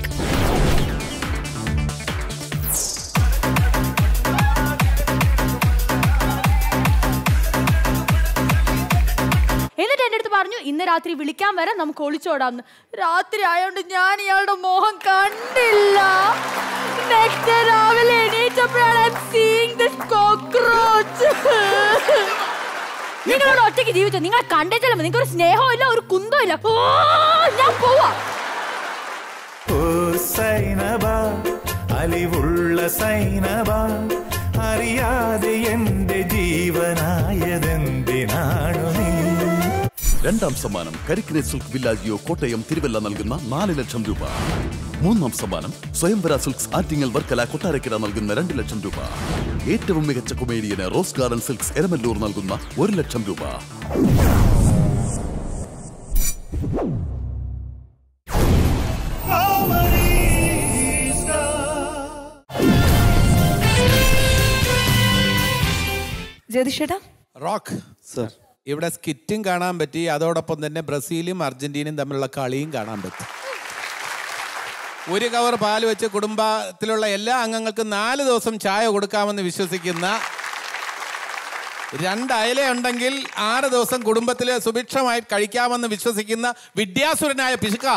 എന്നിട്ട് എൻ്റെ അടുത്ത് പറഞ്ഞു ഇന്ന് രാത്രി വിളിക്കാൻ വരാം നമുക്ക് ഒളിച്ചോടാന്ന് രാത്രി ആയോണ്ട് ഞാൻ ഇയാളുടെ മോഹം കണ്ടില്ല നെക്സ്റ്റ് രാവിലെ എണീറ്റപ്പോഴാണ് I'm seeing this cockroach. നിങ്ങളോട് ഒറ്റയ്ക്ക് ജീവിച്ചു നിങ്ങളെ കണ്ടേച്ചാലും നിങ്ങൾക്ക് ഒരു സ്നേഹവും ഇല്ല ഒരു കുന്തവും ഇല്ല ഓ, ഞാൻ പോവാ ഓ സൈനബ അലിവുള്ള സൈനബ അറിയാതെ എന്റെ ജീവനായതെന്തിനാണു നീ രണ്ടാം സമ്മാനം കരിക്കിനെ സിൽക്ക് വില്ലാജിയോ കോട്ടയം തിരുവല്ല നൽകുന്ന നാല് ലക്ഷം രൂപ മൂന്നാം സമ്മാനം സ്വയംവര സിൽക്സ് ആറ്റിങ്ങൽ വർക്കല കൊട്ടാരക്കര നൽകുന്ന രണ്ട് ലക്ഷം രൂപ ഏറ്റവും മികച്ച കൊമേഡിയന് റോസ് ഗാർഡൻ സിൽക്സ് എരമല്ലൂർ നൽകുന്ന ഒരു ലക്ഷം രൂപ ജ്യോതിഷേട്ടാ റോക്ക് സർ ഇവിടെ സ്കിറ്റും കാണാൻ പറ്റി അതോടൊപ്പം തന്നെ ബ്രസീലും അർജന്റീനയും തമ്മിലുള്ള കളിയും കാണാൻ പറ്റി ഒരു കവർ പാല് വെച്ച് കുടുംബത്തിലുള്ള എല്ലാ അംഗങ്ങൾക്കും നാല് ദിവസം ചായ കൊടുക്കാമെന്ന് വിശ്വസിക്കുന്ന രണ്ട് അയല ഉണ്ടെങ്കിൽ ആറ് ദിവസം കുടുംബത്തിൽ സുഭിക്ഷമായി കഴിക്കാമെന്ന് വിശ്വസിക്കുന്ന വിദ്യാസുരനായ പിശുക്ക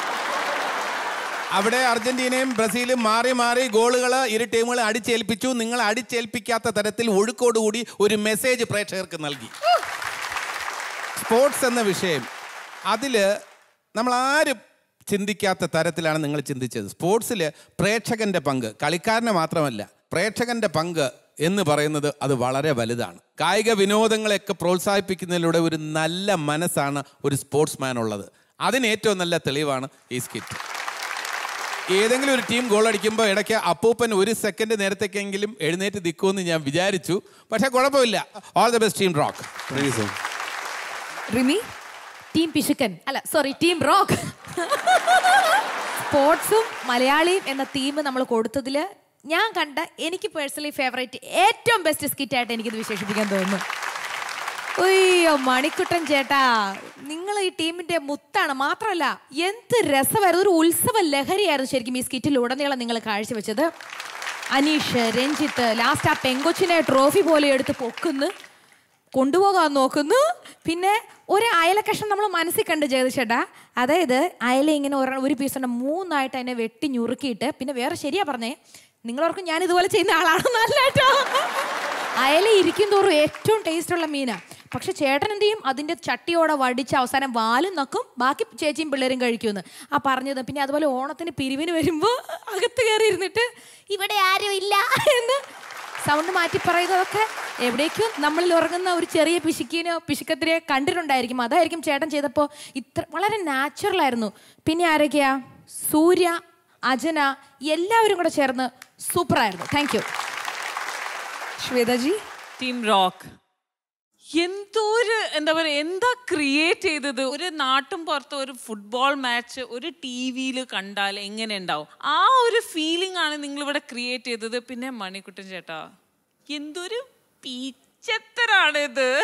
അവിടെ അർജന്റീനയും ബ്രസീലും മാറി മാറി ഗോളുകൾ ഇരു ടീമുകളെ അടിച്ചേൽപ്പിച്ചു നിങ്ങൾ അടിച്ചേൽപ്പിക്കാത്ത തരത്തിൽ ഒഴുക്കോടുകൂടി ഒരു മെസ്സേജ് പ്രേക്ഷകർക്ക് നൽകി സ്പോർട്സ് എന്ന വിഷയം അതിൽ നമ്മൾ ആരും ചിന്തിക്കാത്ത തരത്തിലാണ് നിങ്ങൾ ചിന്തിച്ചത് സ്പോർട്സിൽ പ്രേക്ഷകന്റെ പങ്ക് കളിക്കാരനെ മാത്രമല്ല പ്രേക്ഷകന്റെ പങ്ക് എന്ന് പറയുന്നത് അത് വളരെ വലുതാണ് കായിക വിനോദങ്ങളെയൊക്കെ പ്രോത്സാഹിപ്പിക്കുന്നതിലൂടെ ഒരു നല്ല മനസ്സാണ് ഒരു സ്പോർട്സ്മാൻ ഉള്ളത് അതിന് ഏറ്റവും നല്ല തെളിവാണ് ഈ സ്കിറ്റ് ഏതെങ്കിലും ഒരു ടീം ഗോൾ അടിക്കുമ്പോൾ ഇടയ്ക്ക് അപ്പൂപ്പൻ ഒരു സെക്കൻഡ് നേരത്തേക്കെങ്കിലും എഴുന്നേറ്റ് നിൽക്കുമെന്ന് ഞാൻ വിചാരിച്ചു പക്ഷേ കുഴപ്പമില്ല all the best team rock Rimi team പിശുക്കൻ അല്ല സോറി ടീം റോക്ക് സ്പോർട്സും മലയാളിയും എന്ന തീം നമ്മൾ കൊടുത്തതിൽ ഞാൻ കണ്ട എനിക്ക് പേഴ്സണലി ഫേവറേറ്റ് ഏറ്റവും ബെസ്റ്റ് സ്കിറ്റായിട്ട് എനിക്കിത് വിശേഷിപ്പിക്കാൻ തോന്നുന്നു അയ്യോ മണിക്കുട്ടൻ ചേട്ടാ നിങ്ങൾ ഈ ടീമിന്റെ മുത്താണ് മാത്രമല്ല എന്ത് രസമായിരുന്നു ഒരു ഉത്സവ ലഹരിയായിരുന്നു ശരിക്കും ഈ സ്കിറ്റിൽ ഉടനീളം നിങ്ങൾ കാഴ്ചവെച്ചത് അനീഷ് രഞ്ജിത്ത് ലാസ്റ്റ് ആ പെങ്കൊച്ചിനെ ട്രോഫി പോലെ എടുത്ത് പൊക്കുന്നു കൊണ്ടുപോകാൻ നോക്കുന്നു പിന്നെ ഒരു അയല കഷ്ണം നമ്മൾ മനസ്സിൽ കണ്ട് ജഗദീഷേട്ടാ അതായത് അയല ഇങ്ങനെ ഒരെണ്ണം ഒരു പീസ് ഉണ്ട് മൂന്നായിട്ട് അതിനെ വെട്ടി ഞുറുക്കിയിട്ട് പിന്നെ വേറെ ശരിയാ പറഞ്ഞേ നിങ്ങളോർക്കും ഞാൻ ഇതുപോലെ ചെയ്യുന്ന ആളാണെന്ന് അല്ല കേട്ടോ അയല ഇരിക്കും തോറും ഏറ്റവും ടേസ്റ്റ് ഉള്ള മീനാ പക്ഷെ ചേട്ടൻ എന്ത് ചെയ്യും അതിന്റെ ചട്ടിയോടെ വടിച്ച് അവസാനം വാലും നക്കും ബാക്കി ചേച്ചിയും പിള്ളേരും കഴിക്കുമെന്ന് ആ പറഞ്ഞത് പിന്നെ അതുപോലെ ഓണത്തിന് പിരിവിന് വരുമ്പോൾ അകത്ത് കയറി ഇരുന്നിട്ട് ഇവിടെ ആരും ഇല്ല എന്ന് സൗണ്ട് മാറ്റി പറയുന്നതൊക്കെ എവിടേക്കും നമ്മളിൽ ഉറങ്ങുന്ന ഒരു ചെറിയ പിശുക്കിനോ പിശുക്കത്തിനെ കണ്ടിട്ടുണ്ടായിരിക്കും അതായിരിക്കും ചേട്ടൻ ചെയ്തപ്പോൾ ഇത്ര വളരെ നാച്ചുറൽ ആയിരുന്നു പിന്നെ ആരൊക്കെയാ സൂര്യ അജന എല്ലാവരും കൂടെ ചേർന്ന് സൂപ്പറായിരുന്നു താങ്ക് യു ശ്വേതജി ടീം റോക്ക് എന്തോ ഒരു എന്താ പറയുക എന്താ ക്രിയേറ്റ് ചെയ്തത് ഒരു നാട്ടും പുറത്ത് ഒരു ഫുട്ബോൾ മാച്ച് ഒരു ടി വിയിൽ കണ്ടാൽ എങ്ങനെ ഉണ്ടാവും ആ ഒരു ഫീലിംഗ് ആണ് നിങ്ങൾ ഇവിടെ ക്രിയേറ്റ് ചെയ്തത് പിന്നെ മണിക്കുട്ടൻ ചേട്ടാ എന്തൊരു പീച്ചത്തരാണിത്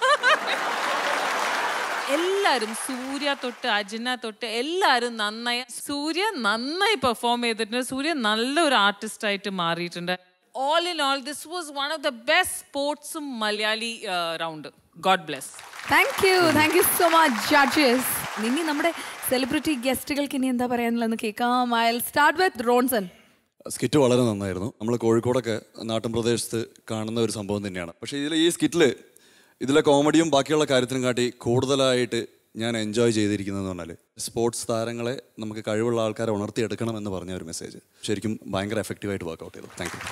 എല്ലാരും സൂര്യ തൊട്ട് അജന തൊട്ട് എല്ലാരും നന്നായി സൂര്യ നന്നായി പെർഫോം ചെയ്തിട്ടുണ്ട് സൂര്യ നല്ലൊരു ആർട്ടിസ്റ്റ് ആയിട്ട് മാറിയിട്ടുണ്ട് all in all, this was one of the best sports Malayali uh, round. God bless. Thank you thank you so much judges ഇനി നമ്മുടെ സെലിബ്രിറ്റി ഗസ്റ്റുകൾക്ക് ഇനി എന്താ പറയാനുള്ളതെന്ന് കേൾക്കാം I start with Ronson skit വളരെ നന്നായിരുന്നു നമ്മൾ കോഴിക്കോടൊക്കെ നാട്ടിൻ പ്രദേശത്ത് കാണുന്ന ഒരു സംഭവം തന്നെയാണ് പക്ഷേ ഇതിൽ ഈ സ്കിറ്റിൽ ഇതിലെ കോമഡിയും ബാക്കിയുള്ള കാര്യത്തിനും കാട്ടി കൂടുതലായിട്ട് ഞാൻ എൻജോയ് ചെയ്തിരിക്കുന്നതെന്ന് പറഞ്ഞാൽ സ്പോർട്സ് താരങ്ങളെ നമുക്ക് കഴിവുള്ള ആൾക്കാരെ ഉണർത്തിയെടുക്കണം എന്ന് പറഞ്ഞ ഒരു മെസ്സേജ് ശരിക്കും ഭയങ്കര എഫക്റ്റീവായിട്ട് വർക്കൗട്ട് ചെയ്തു താങ്ക് യു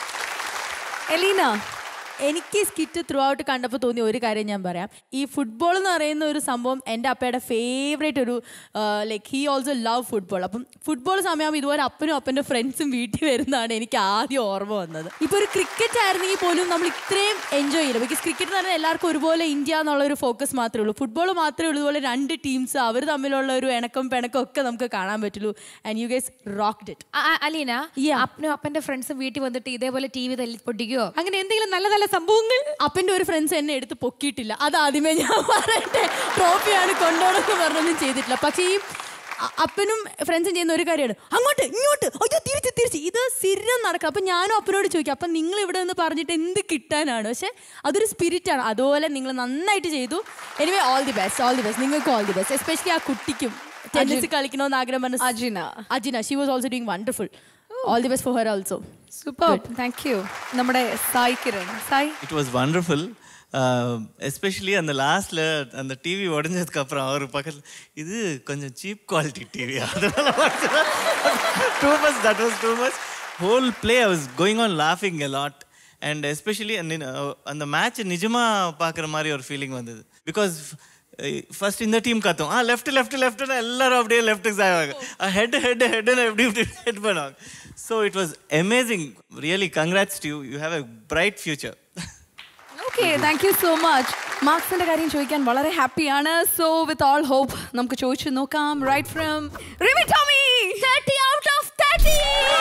എലീന എനിക്ക് സ്കിറ്റ് ത്രൂ ഔട്ട് കണ്ടപ്പോൾ തോന്നിയ ഒരു കാര്യം ഞാൻ പറയാം ഈ ഫുട്ബോൾ എന്ന് പറയുന്ന ഒരു സംഭവം എൻ്റെ അപ്പയുടെ ഫേവറേറ്റ് ഒരു like he also love football അപ്പം ഫുട്ബോൾ സമയമാകുമ്പോൾ ഇതുപോലെ അപ്പനും അപ്പൻ്റെ ഫ്രണ്ട്സും വീട്ടിൽ വരുന്നതാണ് എനിക്ക് ആദ്യം ഓർമ്മ വന്നത് ഇപ്പോൾ ഒരു ക്രിക്കറ്റ് ആയിരുന്നെങ്കിൽ പോലും നമ്മൾ ഇത്രയും എൻജോയ് ചെയ്യില്ല ബിക്കോസ് ക്രിക്കറ്റ് എന്ന് പറഞ്ഞാൽ എല്ലാവർക്കും ഒരുപോലെ ഇന്ത്യ എന്നുള്ള ഒരു ഫോക്കസ് മാത്രമേ ഉള്ളൂ ഫുട്ബോൾ മാത്രമേ ഉള്ളൂ ഇതുപോലെ രണ്ട് ടീംസ് അവർ തമ്മിലുള്ള ഒരു ഇണക്കം പിണക്കം ഒക്കെ നമുക്ക് കാണാൻ പറ്റുള്ളൂ and you guys rocked it ആ, ആ, അലീന അപ്പനും അപ്പന്റെ ഫ്രണ്ട്സും വീട്ടിൽ വന്നിട്ട് ഇതേപോലെ ടി വി തല്ലി പൊട്ടിക്കോ അങ്ങനെ എന്തെങ്കിലും നല്ല നല്ല സംഭവങ്ങൾ അപ്പൻ്റെ ഒരു ഫ്രണ്ട്സ് എന്നെ എടുത്ത് പൊക്കിയിട്ടില്ല അത് ആദ്യമേ ഞാൻ പറയട്ടെ ട്രോഫിയാണ് കൊണ്ടുപോകണമെന്ന് പറഞ്ഞൊന്നും ചെയ്തിട്ടില്ല പക്ഷേ ഈ അ- അപ്പനും ഫ്രണ്ട്സും ചെയ്യുന്ന ഒരു കാര്യമാണ് അങ്ങോട്ട് ഇങ്ങോട്ട് അയ്യോ തിരിച്ച് തിരിച്ച് ഇത് സ്ഥിരം നടക്കുക അപ്പം ഞാനും അപ്പനോട് ചോദിക്കും അപ്പം നിങ്ങൾ ഇവിടെ നിന്ന് പറഞ്ഞിട്ട് എന്ത് കിട്ടാനാണ് പക്ഷെ അതൊരു സ്പിരിറ്റാണ് അതുപോലെ നിങ്ങൾ നന്നായിട്ട് ചെയ്തു anyway all the best all the best നിങ്ങൾക്ക് ഓൾ ദി ബെസ്റ്റ് എസ്പെഷ്യലി ആ കുട്ടിക്കും ടെന്നീസ് കളിക്കണമെന്ന് ആഗ്രഹം പറഞ്ഞ Ajina Ajina she was also doing wonderful all the best for her also super thank you നമ്മുടെ Sai Kiran Sai it was wonderful especially அந்த லாஸ்ட்ல அந்த டிவி உடஞ்சதுக்கு அப்புறம் அவர் பக்கத்தில் இது கொஞ்சம் சீப் குவாலிட்டி டிவி அதனால too much that was too much whole play I was going on லாஃபிங் எ லாட் அண்ட் எஸ்பெஷலி அந்த மேட்ச் நிஜமா பார்க்குற மாதிரி ஒரு ஃபீலிங் வந்தது பிகாஸ் ஃபர்ஸ்ட் இந்த டீம் கத்தும் ஆ லெஃப்ட் லெஃப்ட் லெஃப்ட்னு எல்லாரும் அப்படியே லெஃப்ட்டுக்கு சாய்வாங்க ஹெட் ஹெட் ஹெட்னு எப்படி இப்படி ஹெட் பண்ணுவாங்க so it was amazing really congrats to you you have a bright future okay thank you so much മാർക്സിന്റെ കാര്യം ചോദിക്കാൻ വളരെ ഹാപ്പിയാണ് സോ വിത്ത് ഓൾ ഹോപ്പ് നമുക്ക് ചോദിച്ചു നോക്കാം right from Rimi Tomy 30 out of 30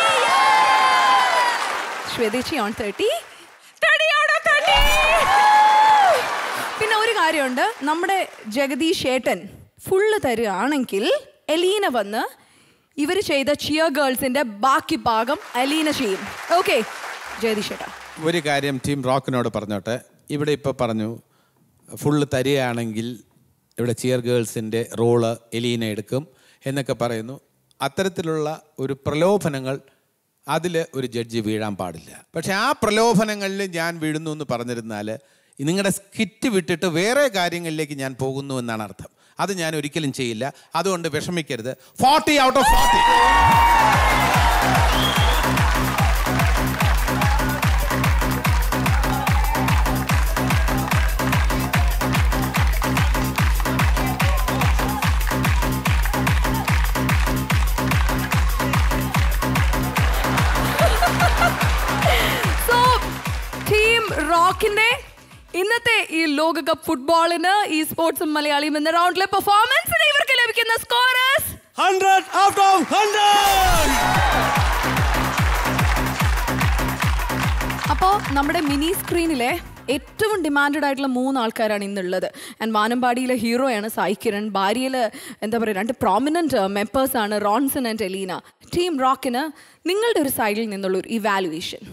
ശ്വേതേച്ചി ഓൺ 30 30 ഔട്ട് ഓഫ് 30 പിന്നെ ഒരു കാര്യമുണ്ട് നമ്മുടെ ജഗദീഷ് ഏട്ടൻ ഫുള്ള് തരുകയാണെങ്കിൽ എലീന വന്ന് ഇവർ ചെയ്ത ചിയർ ഗേൾസിന്റെ ബാക്കി ഭാഗം അലീന ചെയ്യും ഓക്കെ ജഗദീഷ് ഏട്ടാ ഒരു കാര്യം ടീം റോക്കിനോട് പറഞ്ഞോട്ടെ ഇവിടെ ഇപ്പോൾ പറഞ്ഞു ഫുള്ള് തരികയാണെങ്കിൽ ഇവിടെ ചിയർ ഗേൾസിൻ്റെ റോള് എലീന എടുക്കും എന്നൊക്കെ പറയുന്നു അത്തരത്തിലുള്ള ഒരു പ്രലോഭനങ്ങൾ അതിൽ ഒരു ജഡ്ജി വീഴാൻ പാടില്ല പക്ഷെ ആ പ്രലോഭനങ്ങളിൽ ഞാൻ വീഴുന്നു എന്ന് പറഞ്ഞിരുന്നാൽ നിങ്ങളുടെ സ്കിറ്റ് വിട്ടിട്ട് വേറെ കാര്യങ്ങളിലേക്ക് ഞാൻ പോകുന്നു എന്നാണ് അർത്ഥം അത് ഞാൻ ഒരിക്കലും ചെയ്യില്ല അതുകൊണ്ട് വിഷമിക്കരുത് forty out of forty so team റോക്കിന്റെ ഇന്നത്തെ ഈ ലോകകപ്പ് ഫുട്ബോളിന് ഈ സ്പോർട്സും മലയാളിയും എന്ന റൗണ്ടിലെ പെർഫോമൻസിന് ഇവർക്ക് ലഭിക്കുന്ന scorers hundred out of hundred അപ്പോൾ നമ്മുടെ മിനി സ്ക്രീനിലെ ഏറ്റവും ഡിമാൻഡഡ് ആയിട്ടുള്ള മൂന്ന് ആൾക്കാരാണ് ഇന്നുള്ളത് ആൻഡ് വാനമ്പാടിയിലെ ഹീറോയാണ് സായി കിരൺ ഭാര്യയിൽ എന്താ പറയുക രണ്ട് പ്രോമിനൻറ്റ് മെമ്പേഴ്സ് ആണ് റോൺസൺ ആൻഡ് എലീന ടീം റോക്കിന് നിങ്ങളുടെ ഒരു സൈഡിൽ നിന്നുള്ള ഒരു ഇവാലുവേഷൻ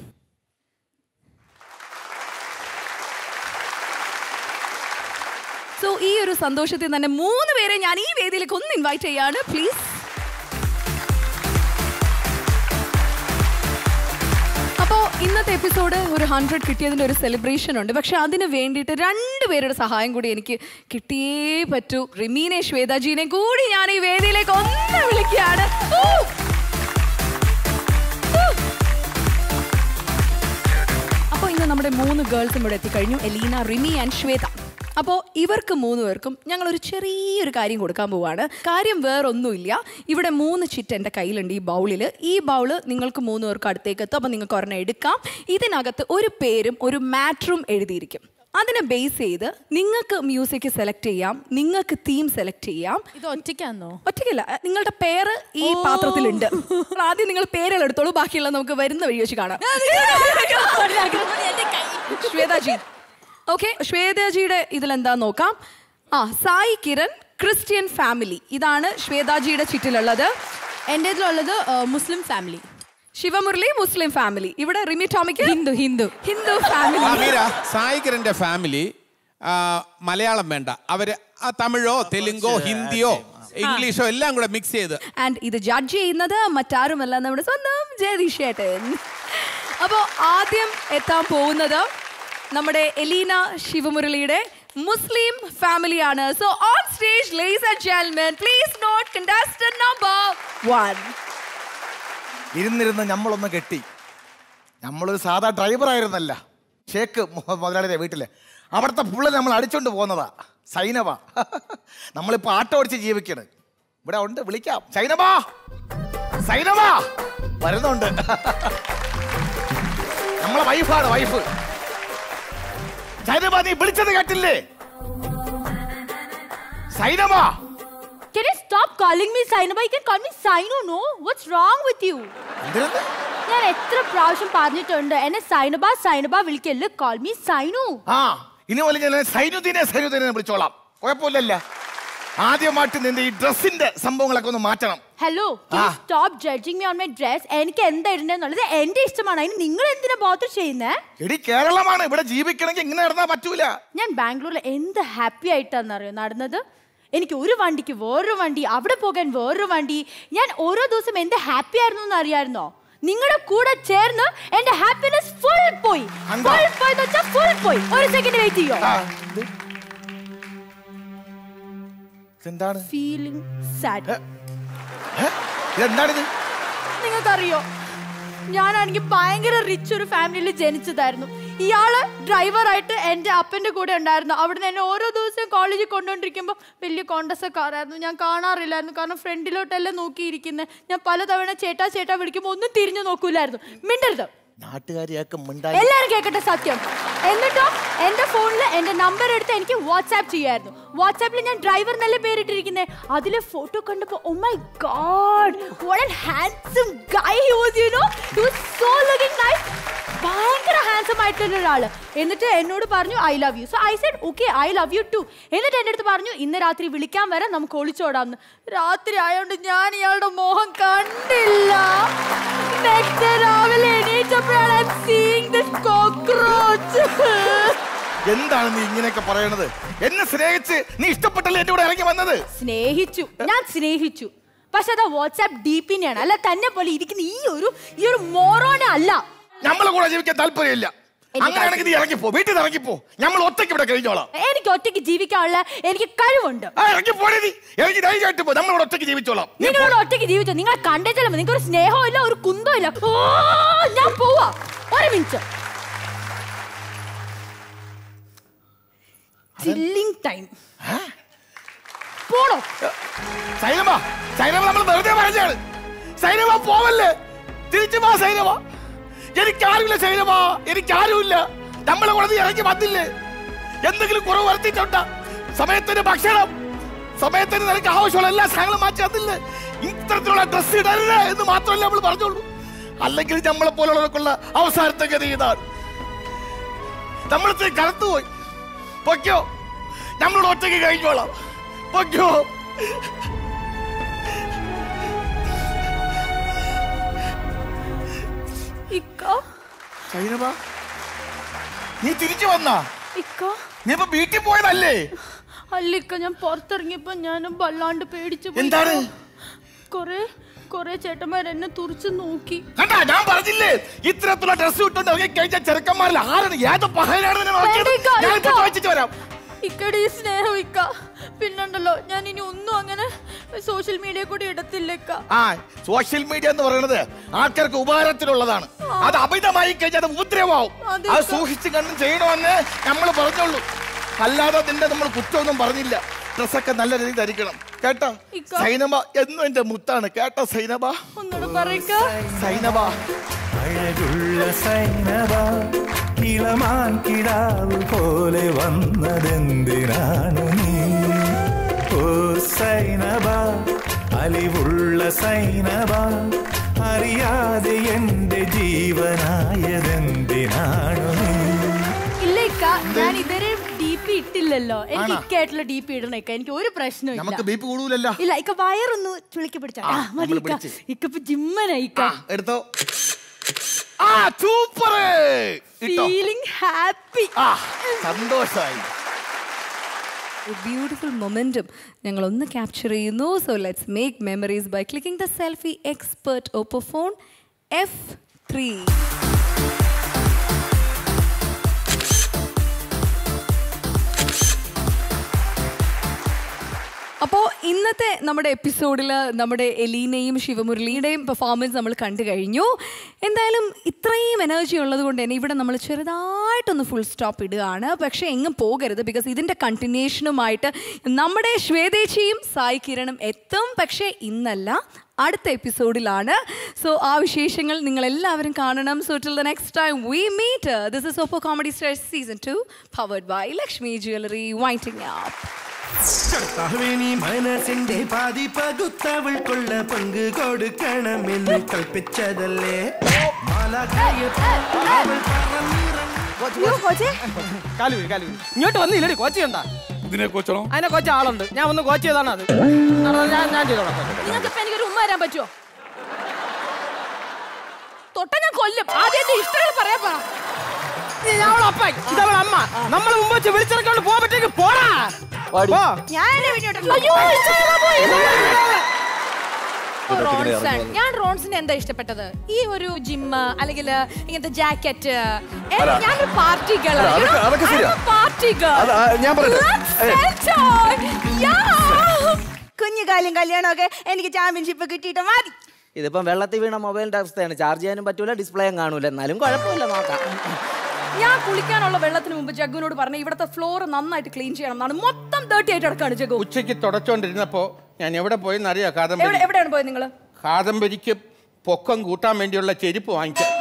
സോ ഈ ഒരു സന്തോഷത്തിൽ തന്നെ മൂന്ന് പേരെ ഞാൻ ഈ വേദിയിലേക്ക് ഒന്ന് ഇൻവൈറ്റ് ചെയ്യാണ് പ്ലീസ് അപ്പോൾ ഇന്നത്തെ എപ്പിസോഡ് ഒരു ഹൺഡ്രഡ് കിട്ടിയതിൻ്റെ ഒരു സെലിബ്രേഷൻ ഉണ്ട് പക്ഷെ അതിന് വേണ്ടിയിട്ട് രണ്ടുപേരുടെ സഹായം കൂടി എനിക്ക് കിട്ടിയേ പറ്റൂ റിമീനെ ശ്വേതാജീനെ കൂടി ഞാൻ ഈ വേദിയിലേക്ക് ഒന്ന് വിളിക്കുകയാണ് ഊ! ഊ! അപ്പോൾ ഇന്ന് നമ്മുടെ മൂന്ന് ഗേൾസും ഇവിടെ എത്തിക്കഴിഞ്ഞു എലീന റിമി ആൻഡ് ശ്വേത അപ്പോൾ ഇവർക്ക് മൂന്ന് പേർക്കും ഞങ്ങൾ ഒരു ചെറിയൊരു കാര്യം കൊടുക്കാൻ പോവാണ് കാര്യം വേറൊന്നുമില്ല ഇവിടെ മൂന്ന് ചിറ്റ് എൻ്റെ കയ്യിലുണ്ട് ഈ ബൗളിൽ ഈ ബൗള് നിങ്ങൾക്ക് മൂന്ന് പേർക്ക് അടുത്തേക്ക് എത്തും അപ്പോൾ നിങ്ങൾക്ക് ഒരെണ്ണം എടുക്കാം ഇതിനകത്ത് ഒരു പേരും ഒരു മാറ്ററും എഴുതിയിരിക്കും അതിനെ ബേസ് ചെയ്ത് നിങ്ങൾക്ക് മ്യൂസിക് സെലക്ട് ചെയ്യാം നിങ്ങൾക്ക് തീം സെലക്ട് ചെയ്യാം ഇത് ഒറ്റയ്ക്കാന്നോ ഒറ്റയ്ക്കല്ല അഹ് നിങ്ങളുടെ പേര് ഈ പാത്രത്തിലുണ്ട് അപ്പോൾ ആദ്യം നിങ്ങൾ പേരുകൾ എടുത്തോളൂ ബാക്കിയുള്ള നമുക്ക് വരുന്ന വഴി വെച്ച് കാണാം ശ്വേതാജി ഓക്കെ ശ്വേതാജിയുടെ ഇതിലെന്താ നോക്കാം ആ സായി കിരൺ ക്രിസ്ത്യൻ ഫാമിലി ഇതാണ് ശ്വേതാജിയുടെ ചിറ്റിലുള്ളത് എൻ്റെ ഇതിലുള്ളത് Muslim family Sivamurali Muslim family ഇവിടെ റിമി ടോമിക്ക് ഹിന്ദു ഹിന്ദു ഹിന്ദു ഫാമിലി ആ, മീര സായികരന്റെ ഫാമിലി ആ, മലയാളം വേണ്ട അവര് ആ, തമിഴോ തെലുങ്കോ ഹിന്ദിയോ ഇംഗ്ലീഷോ എല്ലാം കൂടെ മിക്സ് ചെയ്ത് ആൻഡ് ഇത് ജഡ്ജ് ചെയ്യുന്നത് മറ്റാരുമല്ല നമ്മുടെ സ്വന്തം ജയദീഷ് ഏട്ടൻ അപ്പോൾ ആദ്യം എത്താൻ പോകുന്നത് നമ്മുടെ എലീന ശിവമുരളിയുടെ മുസ്ലിം ഫാമിലിയാണ് so on stage ladies and gentlemen please note contestant number one ഇരുന്നിരുന്ന് നമ്മളൊന്ന് കെട്ടി നമ്മളൊരു സാധാ ഡ്രൈവർ ആയിരുന്നല്ല ഷേക്ക് മുഹ- മുതലാളിയുടെ വീട്ടില് അവിടുത്തെ പുള്ളി നമ്മൾ അടിച്ചോണ്ട് പോകുന്നതാ സൈനവ നമ്മളിപ്പോ ആട്ടോ ഓടിച്ച് ജീവിക്കണ് ഇവിടെ ഉണ്ട് വിളിക്കാം സൈനവാ സൈനവാ വരുന്നുണ്ട് നമ്മളെ വൈഫാണ് വൈഫ് സൈനവ നീ വിളിച്ചത് കേട്ടില്ലേ സൈനവാ Can you stop calling me Sainaba? You can call me Sainu, no? What's wrong with you? ഞാൻ എത്ര പ്രാവശ്യം പറഞ്ഞിട്ടുണ്ട് എന്നെ സൈനബ സൈനബ വിളിക്കല്ലേ കോൾ മീ സൈനു ആ ഇനി പോലെ ഞാൻ സൈനുദ്ദീനെ സൈനുദ്ദീനെ വിളിച്ചോളാം കുഴപ്പമില്ലല്ല ആദ്യമായിട്ട് നിന്റെ ഈ ഡ്രസ്സിന്റെ സംഭവങ്ങളൊക്കെ ഒന്ന് മാറ്റണം hello stop judging me on my dress എനിക്ക് എന്താ ഇടണ്ടെന്നുള്ളത് എന്റെ ഇഷ്ടമാണ് അതിന് നിങ്ങൾ എന്തിനാ ബോധർ ചെയ്യുന്നേ എടി കേരളമാണ് ഇവിടെ ജീവിക്കണമെങ്കിൽ ഇങ്ങനെ നടന്നാ പറ്റൂല ഞാൻ ബാംഗ്ലൂരിൽ എന്ത് ഹാപ്പി ആയിട്ടാണെന്നറിയോ നടന്നത് എനിക്ക് ഒരു വണ്ടിക്ക് വേറൊരു വണ്ടി അവിടെ പോകാൻ വേറൊരു വണ്ടി ഞാൻ ഓരോ ദിവസം എന്ത് ഹാപ്പി ആയിരുന്നു എന്ന് അറിയായിരുന്നോ നിങ്ങളുടെ കൂടെ ചേർന്ന് എന്റെ ഹാപ്പിനെസ് ഫുൾ പോയി ഫുൾ പോയി എന്ന് വെച്ചാൽ ഫുൾ പോയി ഒരു സെക്കൻഡ് വെയിറ്റ് ചെയ്യോ എന്താണ് ഫീലിംഗ് സാഡ് എന്താണിത് നിങ്ങൾക്കറിയോ ഞാനാണെങ്കിൽ ഭയങ്കര റിച്ച് ഒരു ഫാമിലിയിൽ ജനിച്ചതായിരുന്നു ഇയാള് ഡ്രൈവറായിട്ട് എൻ്റെ അപ്പൻ്റെ കൂടെ ഉണ്ടായിരുന്നു അവിടുന്ന് എന്നെ ഓരോ ദിവസവും കോളേജിൽ കൊണ്ടുകൊണ്ടിരിക്കുമ്പോൾ വലിയ കോണ്ടസ് കാറായിരുന്നു ഞാൻ കാണാറില്ലായിരുന്നു കാരണം ഫ്രണ്ടിലോട്ടല്ലേ നോക്കിയിരിക്കുന്നത് ഞാൻ പലതവണ ചേട്ടാ ചേട്ടാ വിളിക്കുമ്പോൾ ഒന്നും തിരിഞ്ഞു നോക്കൂലായിരുന്നു മിണ്ടരുത് നാട്ടുകാരിയൊക്കെ മിണ്ടായി എല്ലാരും കേൾക്കട്ടെ സത്യം എന്നിട്ടോ എന്റെ ഫോണിൽ എന്റെ നമ്പർ എടുത്ത് എനിക്ക് വാട്സാപ്പ് ചെയ്യായിരുന്നു വാട്സാപ്പിൽ ഞാൻ ഡ്രൈവർ നല്ല പേരിട്ടിരിക്കുന്നത് അതിലെ ഫോട്ടോ കണ്ടപ്പോ oh my god what a handsome guy he was you know he was so looking nice ഭയങ്കര ഹാൻസം ആയിട്ടുള്ള ഒരാള് എന്നിട്ട് എന്നോട് പറഞ്ഞു I love you so I said okay I love you too എന്നിട്ട് എൻ്റെ അടുത്ത് പറഞ്ഞു ഇന്ന് രാത്രി വിളിക്കാൻ വരാം നമുക്ക് ഒളിച്ചോടാന്ന് രാത്രി ആയതുകൊണ്ട് ഞാൻ ഇയാളുടെ മോഹം കണ്ടില്ല നെക്സ്റ്റ് ഡേ രാവിലെ എണീറ്റപ്പോഴാണ് സീയിങ് ദിസ് കോക്രോച്ച് എന്താണ് നീ ഇങ്ങനെയൊക്കെ പറയണത് എന്നെ സ്നേഹിച്ച് നീ ഇഷ്ടപ്പെട്ടല്ലേ എന്റെ കൂടെ ഇറങ്ങി വന്നത് സ്നേഹിച്ചു ഞാൻ സ്നേഹിച്ചു പക്ഷെ അത് വാട്സാപ്പ് ഡി പിന്നെയാണ് അല്ല തന്നെ പോലെ ഇരിക്കുന്ന ഈ ഒരു ഈ ഒരു മോറോനെ അല്ല നമ്മളെ കൂടെ ജീവിക്കാൻ താല്പര്യമില്ല അങ്ങനെയാണെങ്കിൽ നീ ഇറങ്ങിപ്പോ വീട്ടിൽ നിന്ന് ഇറങ്ങിപ്പോ നമ്മൾ ഒറ്റയ്ക്ക് ഇവിടെ കഴിഞ്ഞോളാം എനിക്ക് ഒറ്റയ്ക്ക് ജീവിക്കാനുള്ള എനിക്ക് കഴിവുണ്ട് ആ, ഇറങ്ങി പോണേ നീ ഇറങ്ങി ധൈര്യമായിട്ട് പോ നമ്മളിവിടെ ഒറ്റയ്ക്ക് ജീവിച്ചോളാം നീ നിങ്ങളോട് ഒറ്റയ്ക്ക് ജീവിച്ചോ നിങ്ങളെ കണ്ടേച്ചാലും നിങ്ങൾക്ക് ഒരു സ്നേഹവും ഇല്ല ഒരു കുന്തവും ഇല്ല ഓ, ഞാൻ പോവാ ഒരു മിനിറ്റ് ചില്ലിംഗ് ടൈം പോണോ സൈനമ സൈനമ നമ്മൾ വെറുതെ പറഞ്ഞാണ് സൈനമ പോവല്ലേ തിരിച്ചു പോ സൈനമ എനിക്കാരുമില്ല സൈനമ എനിക്കാരുമില്ല നമ്മളെ കൂടെ നീ ഇറങ്ങി വന്നില്ലേ എന്തെങ്കിലും കുറവ് വരുത്തിയിട്ടുണ്ട സമയത്തിന് ഭക്ഷണം സമയത്തിന് നിനക്ക് ആവശ്യമുള്ള എല്ലാ സാധനങ്ങളും മാറ്റി തന്നില്ലേ ഇത്തരത്തിലുള്ള ഡ്രസ് ഇടരുത് എന്ന് മാത്രമല്ല നമ്മൾ പറഞ്ഞോളൂ അല്ലെങ്കിൽ നമ്മളെ പോലുള്ളവർക്കുള്ള അവസാനത്തെ ഗതി ഇതാണ് നമ്മളത്തെ കടന്നുപോയി പൊയ്ക്കോ നമ്മളോട് ഒറ്റയ്ക്ക് കഴിഞ്ഞോളാം പൊയ്ക്കോ ഇക്ക സൈനബ നീ തിരിച്ചു വന്നാ ഇക്ക നീ ഇപ്പൊ വീട്ടിൽ പോയതല്ലേ അല്ല ഇക്ക ഞാൻ പുറത്തിറങ്ങിയപ്പോ ഞാൻ വല്ലാണ്ട് പേടിച്ചു പോയി. എന്താണ്? കൊറേ കൊറേ ചേട്ടന്മാർ എന്നെ തുറച്ചു നോക്കി കണ്ടാ ഞാൻ പറഞ്ഞില്ലേ ഇത്തരത്തിലുള്ള ഡ്രസ് ഇട്ടുകൊണ്ട് ഇറങ്ങി കഴിഞ്ഞ ചെറുക്കന്മാരിൽ ആരാണ് ഏത് പഹനാണ് നിന്നെ നോക്കിയത് വേണ്ട ഇക്ക, ഞാൻ ഇപ്പൊ ഇക്ക. ചോദിച്ചിട്ട് വരാം ഇക്കടെ ഈ സ്നേഹം ഇക്ക പിന്നുണ്ടല്ലോ ഞാൻ ഇനി ഒന്നും അങ്ങനെ സോഷ്യൽ മീഡിയ കൂടി ഇടത്തില്ല ഇക്ക ആ സോഷ്യൽ മീഡിയ എന്ന് പറയുന്നത് ആൾക്കാർക്ക് ഉപകാരത്തിലുള്ളതാണ് അത് അമിതമായി കഴിഞ്ഞാൽ അത് ഉപദ്രവമാവും അതെ, അത് ഇക്ക. സൂക്ഷിച്ച് കണ്ടും ചെയ്യണമെന്ന് നമ്മൾ പറഞ്ഞോളൂ അല്ലാതെ നിന്റെ നമ്മൾ കുറ്റമൊന്നും പറഞ്ഞില്ല ഡ്രസ്സൊക്കെ നല്ല രീതിയിൽ ധരിക്കണം കേട്ടോ ഇക്ക. സൈനബ എന്നും എന്റെ മുത്താണ് കേട്ടോ സൈനബ ഒന്നുകൂടെ പറയിക്ക സൈനബ അഴകുള്ള സൈനവ ഇളമാൻ കിടാവ് പോലെ വന്നതെന്തിനാണു നീ ഓ സൈനവ അലിവുള്ള സൈനവ അറിയാതെ എന്റെ ജീവനായതെന്തിനാണു നീ ഇല്ല ഇക്ക ഞാൻ ഇതുവരെ ഡി പി ഇട്ടില്ലല്ലോ എനിക്ക് ആണോ? ഇക്കായിട്ടുള്ള ഡി പി ഇടണം ഇക്ക എനിക്ക് ഒരു പ്രശ്നവും നമുക്ക് ബീപ്പ് കൂടൂലല്ലോ ഇല്ല ഇക്ക വയറൊന്ന് ചുളിക്ക് പിടിച്ചാ ആ, മതി നമ്മള് ഇക്ക പിടിച്ച്. ഇക്ക ഇപ്പൊ ജിമ്മനാ ഇക്ക എടുത്തോ ആ സൂപ്പർ ഫീലിംഗ് ഹാപ്പി സന്തോഷമായി ബ്യൂട്ടിഫുൾ മൊമെന്റും ഞങ്ങൾ ഒന്ന് ക്യാപ്ചർ ചെയ്യുന്നു so let's make memories by clicking the selfie expert Oppo phone F three അപ്പോൾ ഇന്നത്തെ നമ്മുടെ എപ്പിസോഡിൽ നമ്മുടെ എലീനയും ശിവമുരളിയുടെയും പെർഫോമൻസ് നമ്മൾ കണ്ടു കഴിഞ്ഞു എന്തായാലും ഇത്രയും എനർജി ഉള്ളത് കൊണ്ട് തന്നെ ഇവിടെ നമ്മൾ ചെറുതായിട്ടൊന്ന് ഫുൾ സ്റ്റോപ്പ് ഇടുകയാണ് പക്ഷേ എങ്ങും പോകരുത് ബിക്കോസ് ഇതിൻ്റെ കണ്ടിന്യൂഷനുമായിട്ട് നമ്മുടെ ശ്വേതേച്ചിയും സായി കിരണും എത്തും പക്ഷേ ഇന്നല്ല അടുത്ത എപ്പിസോഡിലാണ് സോ ആ വിശേഷങ്ങൾ നിങ്ങൾ എല്ലാവരും കാണണം so till the next time we meet this is Oppo comedy stars season two powered by Lakshmi jewellery വൈറ്റിംഗ് ആപ്പ് കർത്താവിനി മനസ്സിന്റെ പാതി പകുത്തവൾക്കുള്ള പങ്ക് കൊടുക്കണമെന്ന് കൽപ്പിച്ചതല്ലേ മാലാഖയെ അവൾ കാലു വീഴ്, കാലു വീഴ്. ഇങ്ങോട്ട് വന്നില്ലടി കോച്ച് കണ്ട ഇതിനെ കോച്ചണോ അതിനെ കോച്ച് ആളുണ്ട് ഞാൻ ഒന്ന് കോച്ച് ചെയ്താണ് അത് നടന്നോ, ഞാൻ ഞാൻ ചെയ്തോളാം നിങ്ങൾക്ക് ഇപ്പൊ എനിക്കൊരു ഉമ്മ തരാൻ പറ്റുമോ തൊട്ട ഞാൻ കൊല്ലും ആദ്യം എന്റെ ഇഷ്ടങ്ങൾ പറയാൻ പറ ഞങ്ങളപ്പൻ ഇതവളെ അമ്മ നമ്മൾ മുമ്പ് വെച്ച് വിളിച്ചിറക്കൊണ്ട് പോകാൻ പറ്റേക്ക് പോടാ പോ. ഞാൻ എന്റെ വീട്ടിലോട്ട് അയ്യോ, ഇച്ചേതാ പോയി. ഓ, റോൺസൺ ഞാൻ റോൺസിന് എന്താ ഇഷ്ടപ്പെട്ടത് ഈ ഒരു ജിമ്മ് അല്ലെങ്കിൽ ഇങ്ങനത്തെ ജാക്കറ്റ് അല്ല. ഞാനൊരു പാർട്ടി ഗേൾ അല്ല, അതൊക്കെ- അതൊക്കെ ശരിയാ. പാർട്ടി ഗേൾ അത് ആ, ഞാൻ പറയട്ടെ? കുഞ്ഞു കാലും കല്യാണമൊക്കെ എനിക്ക് ചാമ്പ്യൻഷിപ്പ് കിട്ടിയിട്ട് മതി ഇതിപ്പം വെള്ളത്തിൽ വീണ മൊബൈലിന്റെ അവസ്ഥയാണ് ചാർജ് ചെയ്യാനും പറ്റൂല ഡിസ്പ്ലേയും കാണൂല എന്നാലും കുഴപ്പമില്ല നോക്കാം ഞാൻ കുളിക്കാനുള്ള വെള്ളത്തിന് മുമ്പ് ജഗ്ഗുവിനോട് പറഞ്ഞു ഇവിടുത്തെ ഫ്ലോർ നന്നായിട്ട് ക്ലീൻ ചെയ്യണം എന്നാണ് മൊത്തം ഡേർട്ടി ആയിട്ട് കിടക്കാണ് ജഗ്ഗു ഉച്ചയ്ക്ക് തുടച്ചോണ്ടിരുന്നപ്പോ ഞാൻ എവിടെ പോയെന്ന് അറിയാം എവിടെ കാദംബരി എവിടെയാണ് പോയത് നിങ്ങള് കാദംബരിക്ക് പൊക്കം കൂട്ടാൻ വേണ്ടിയുള്ള ചെരുപ്പ് വാങ്ങിക്കാം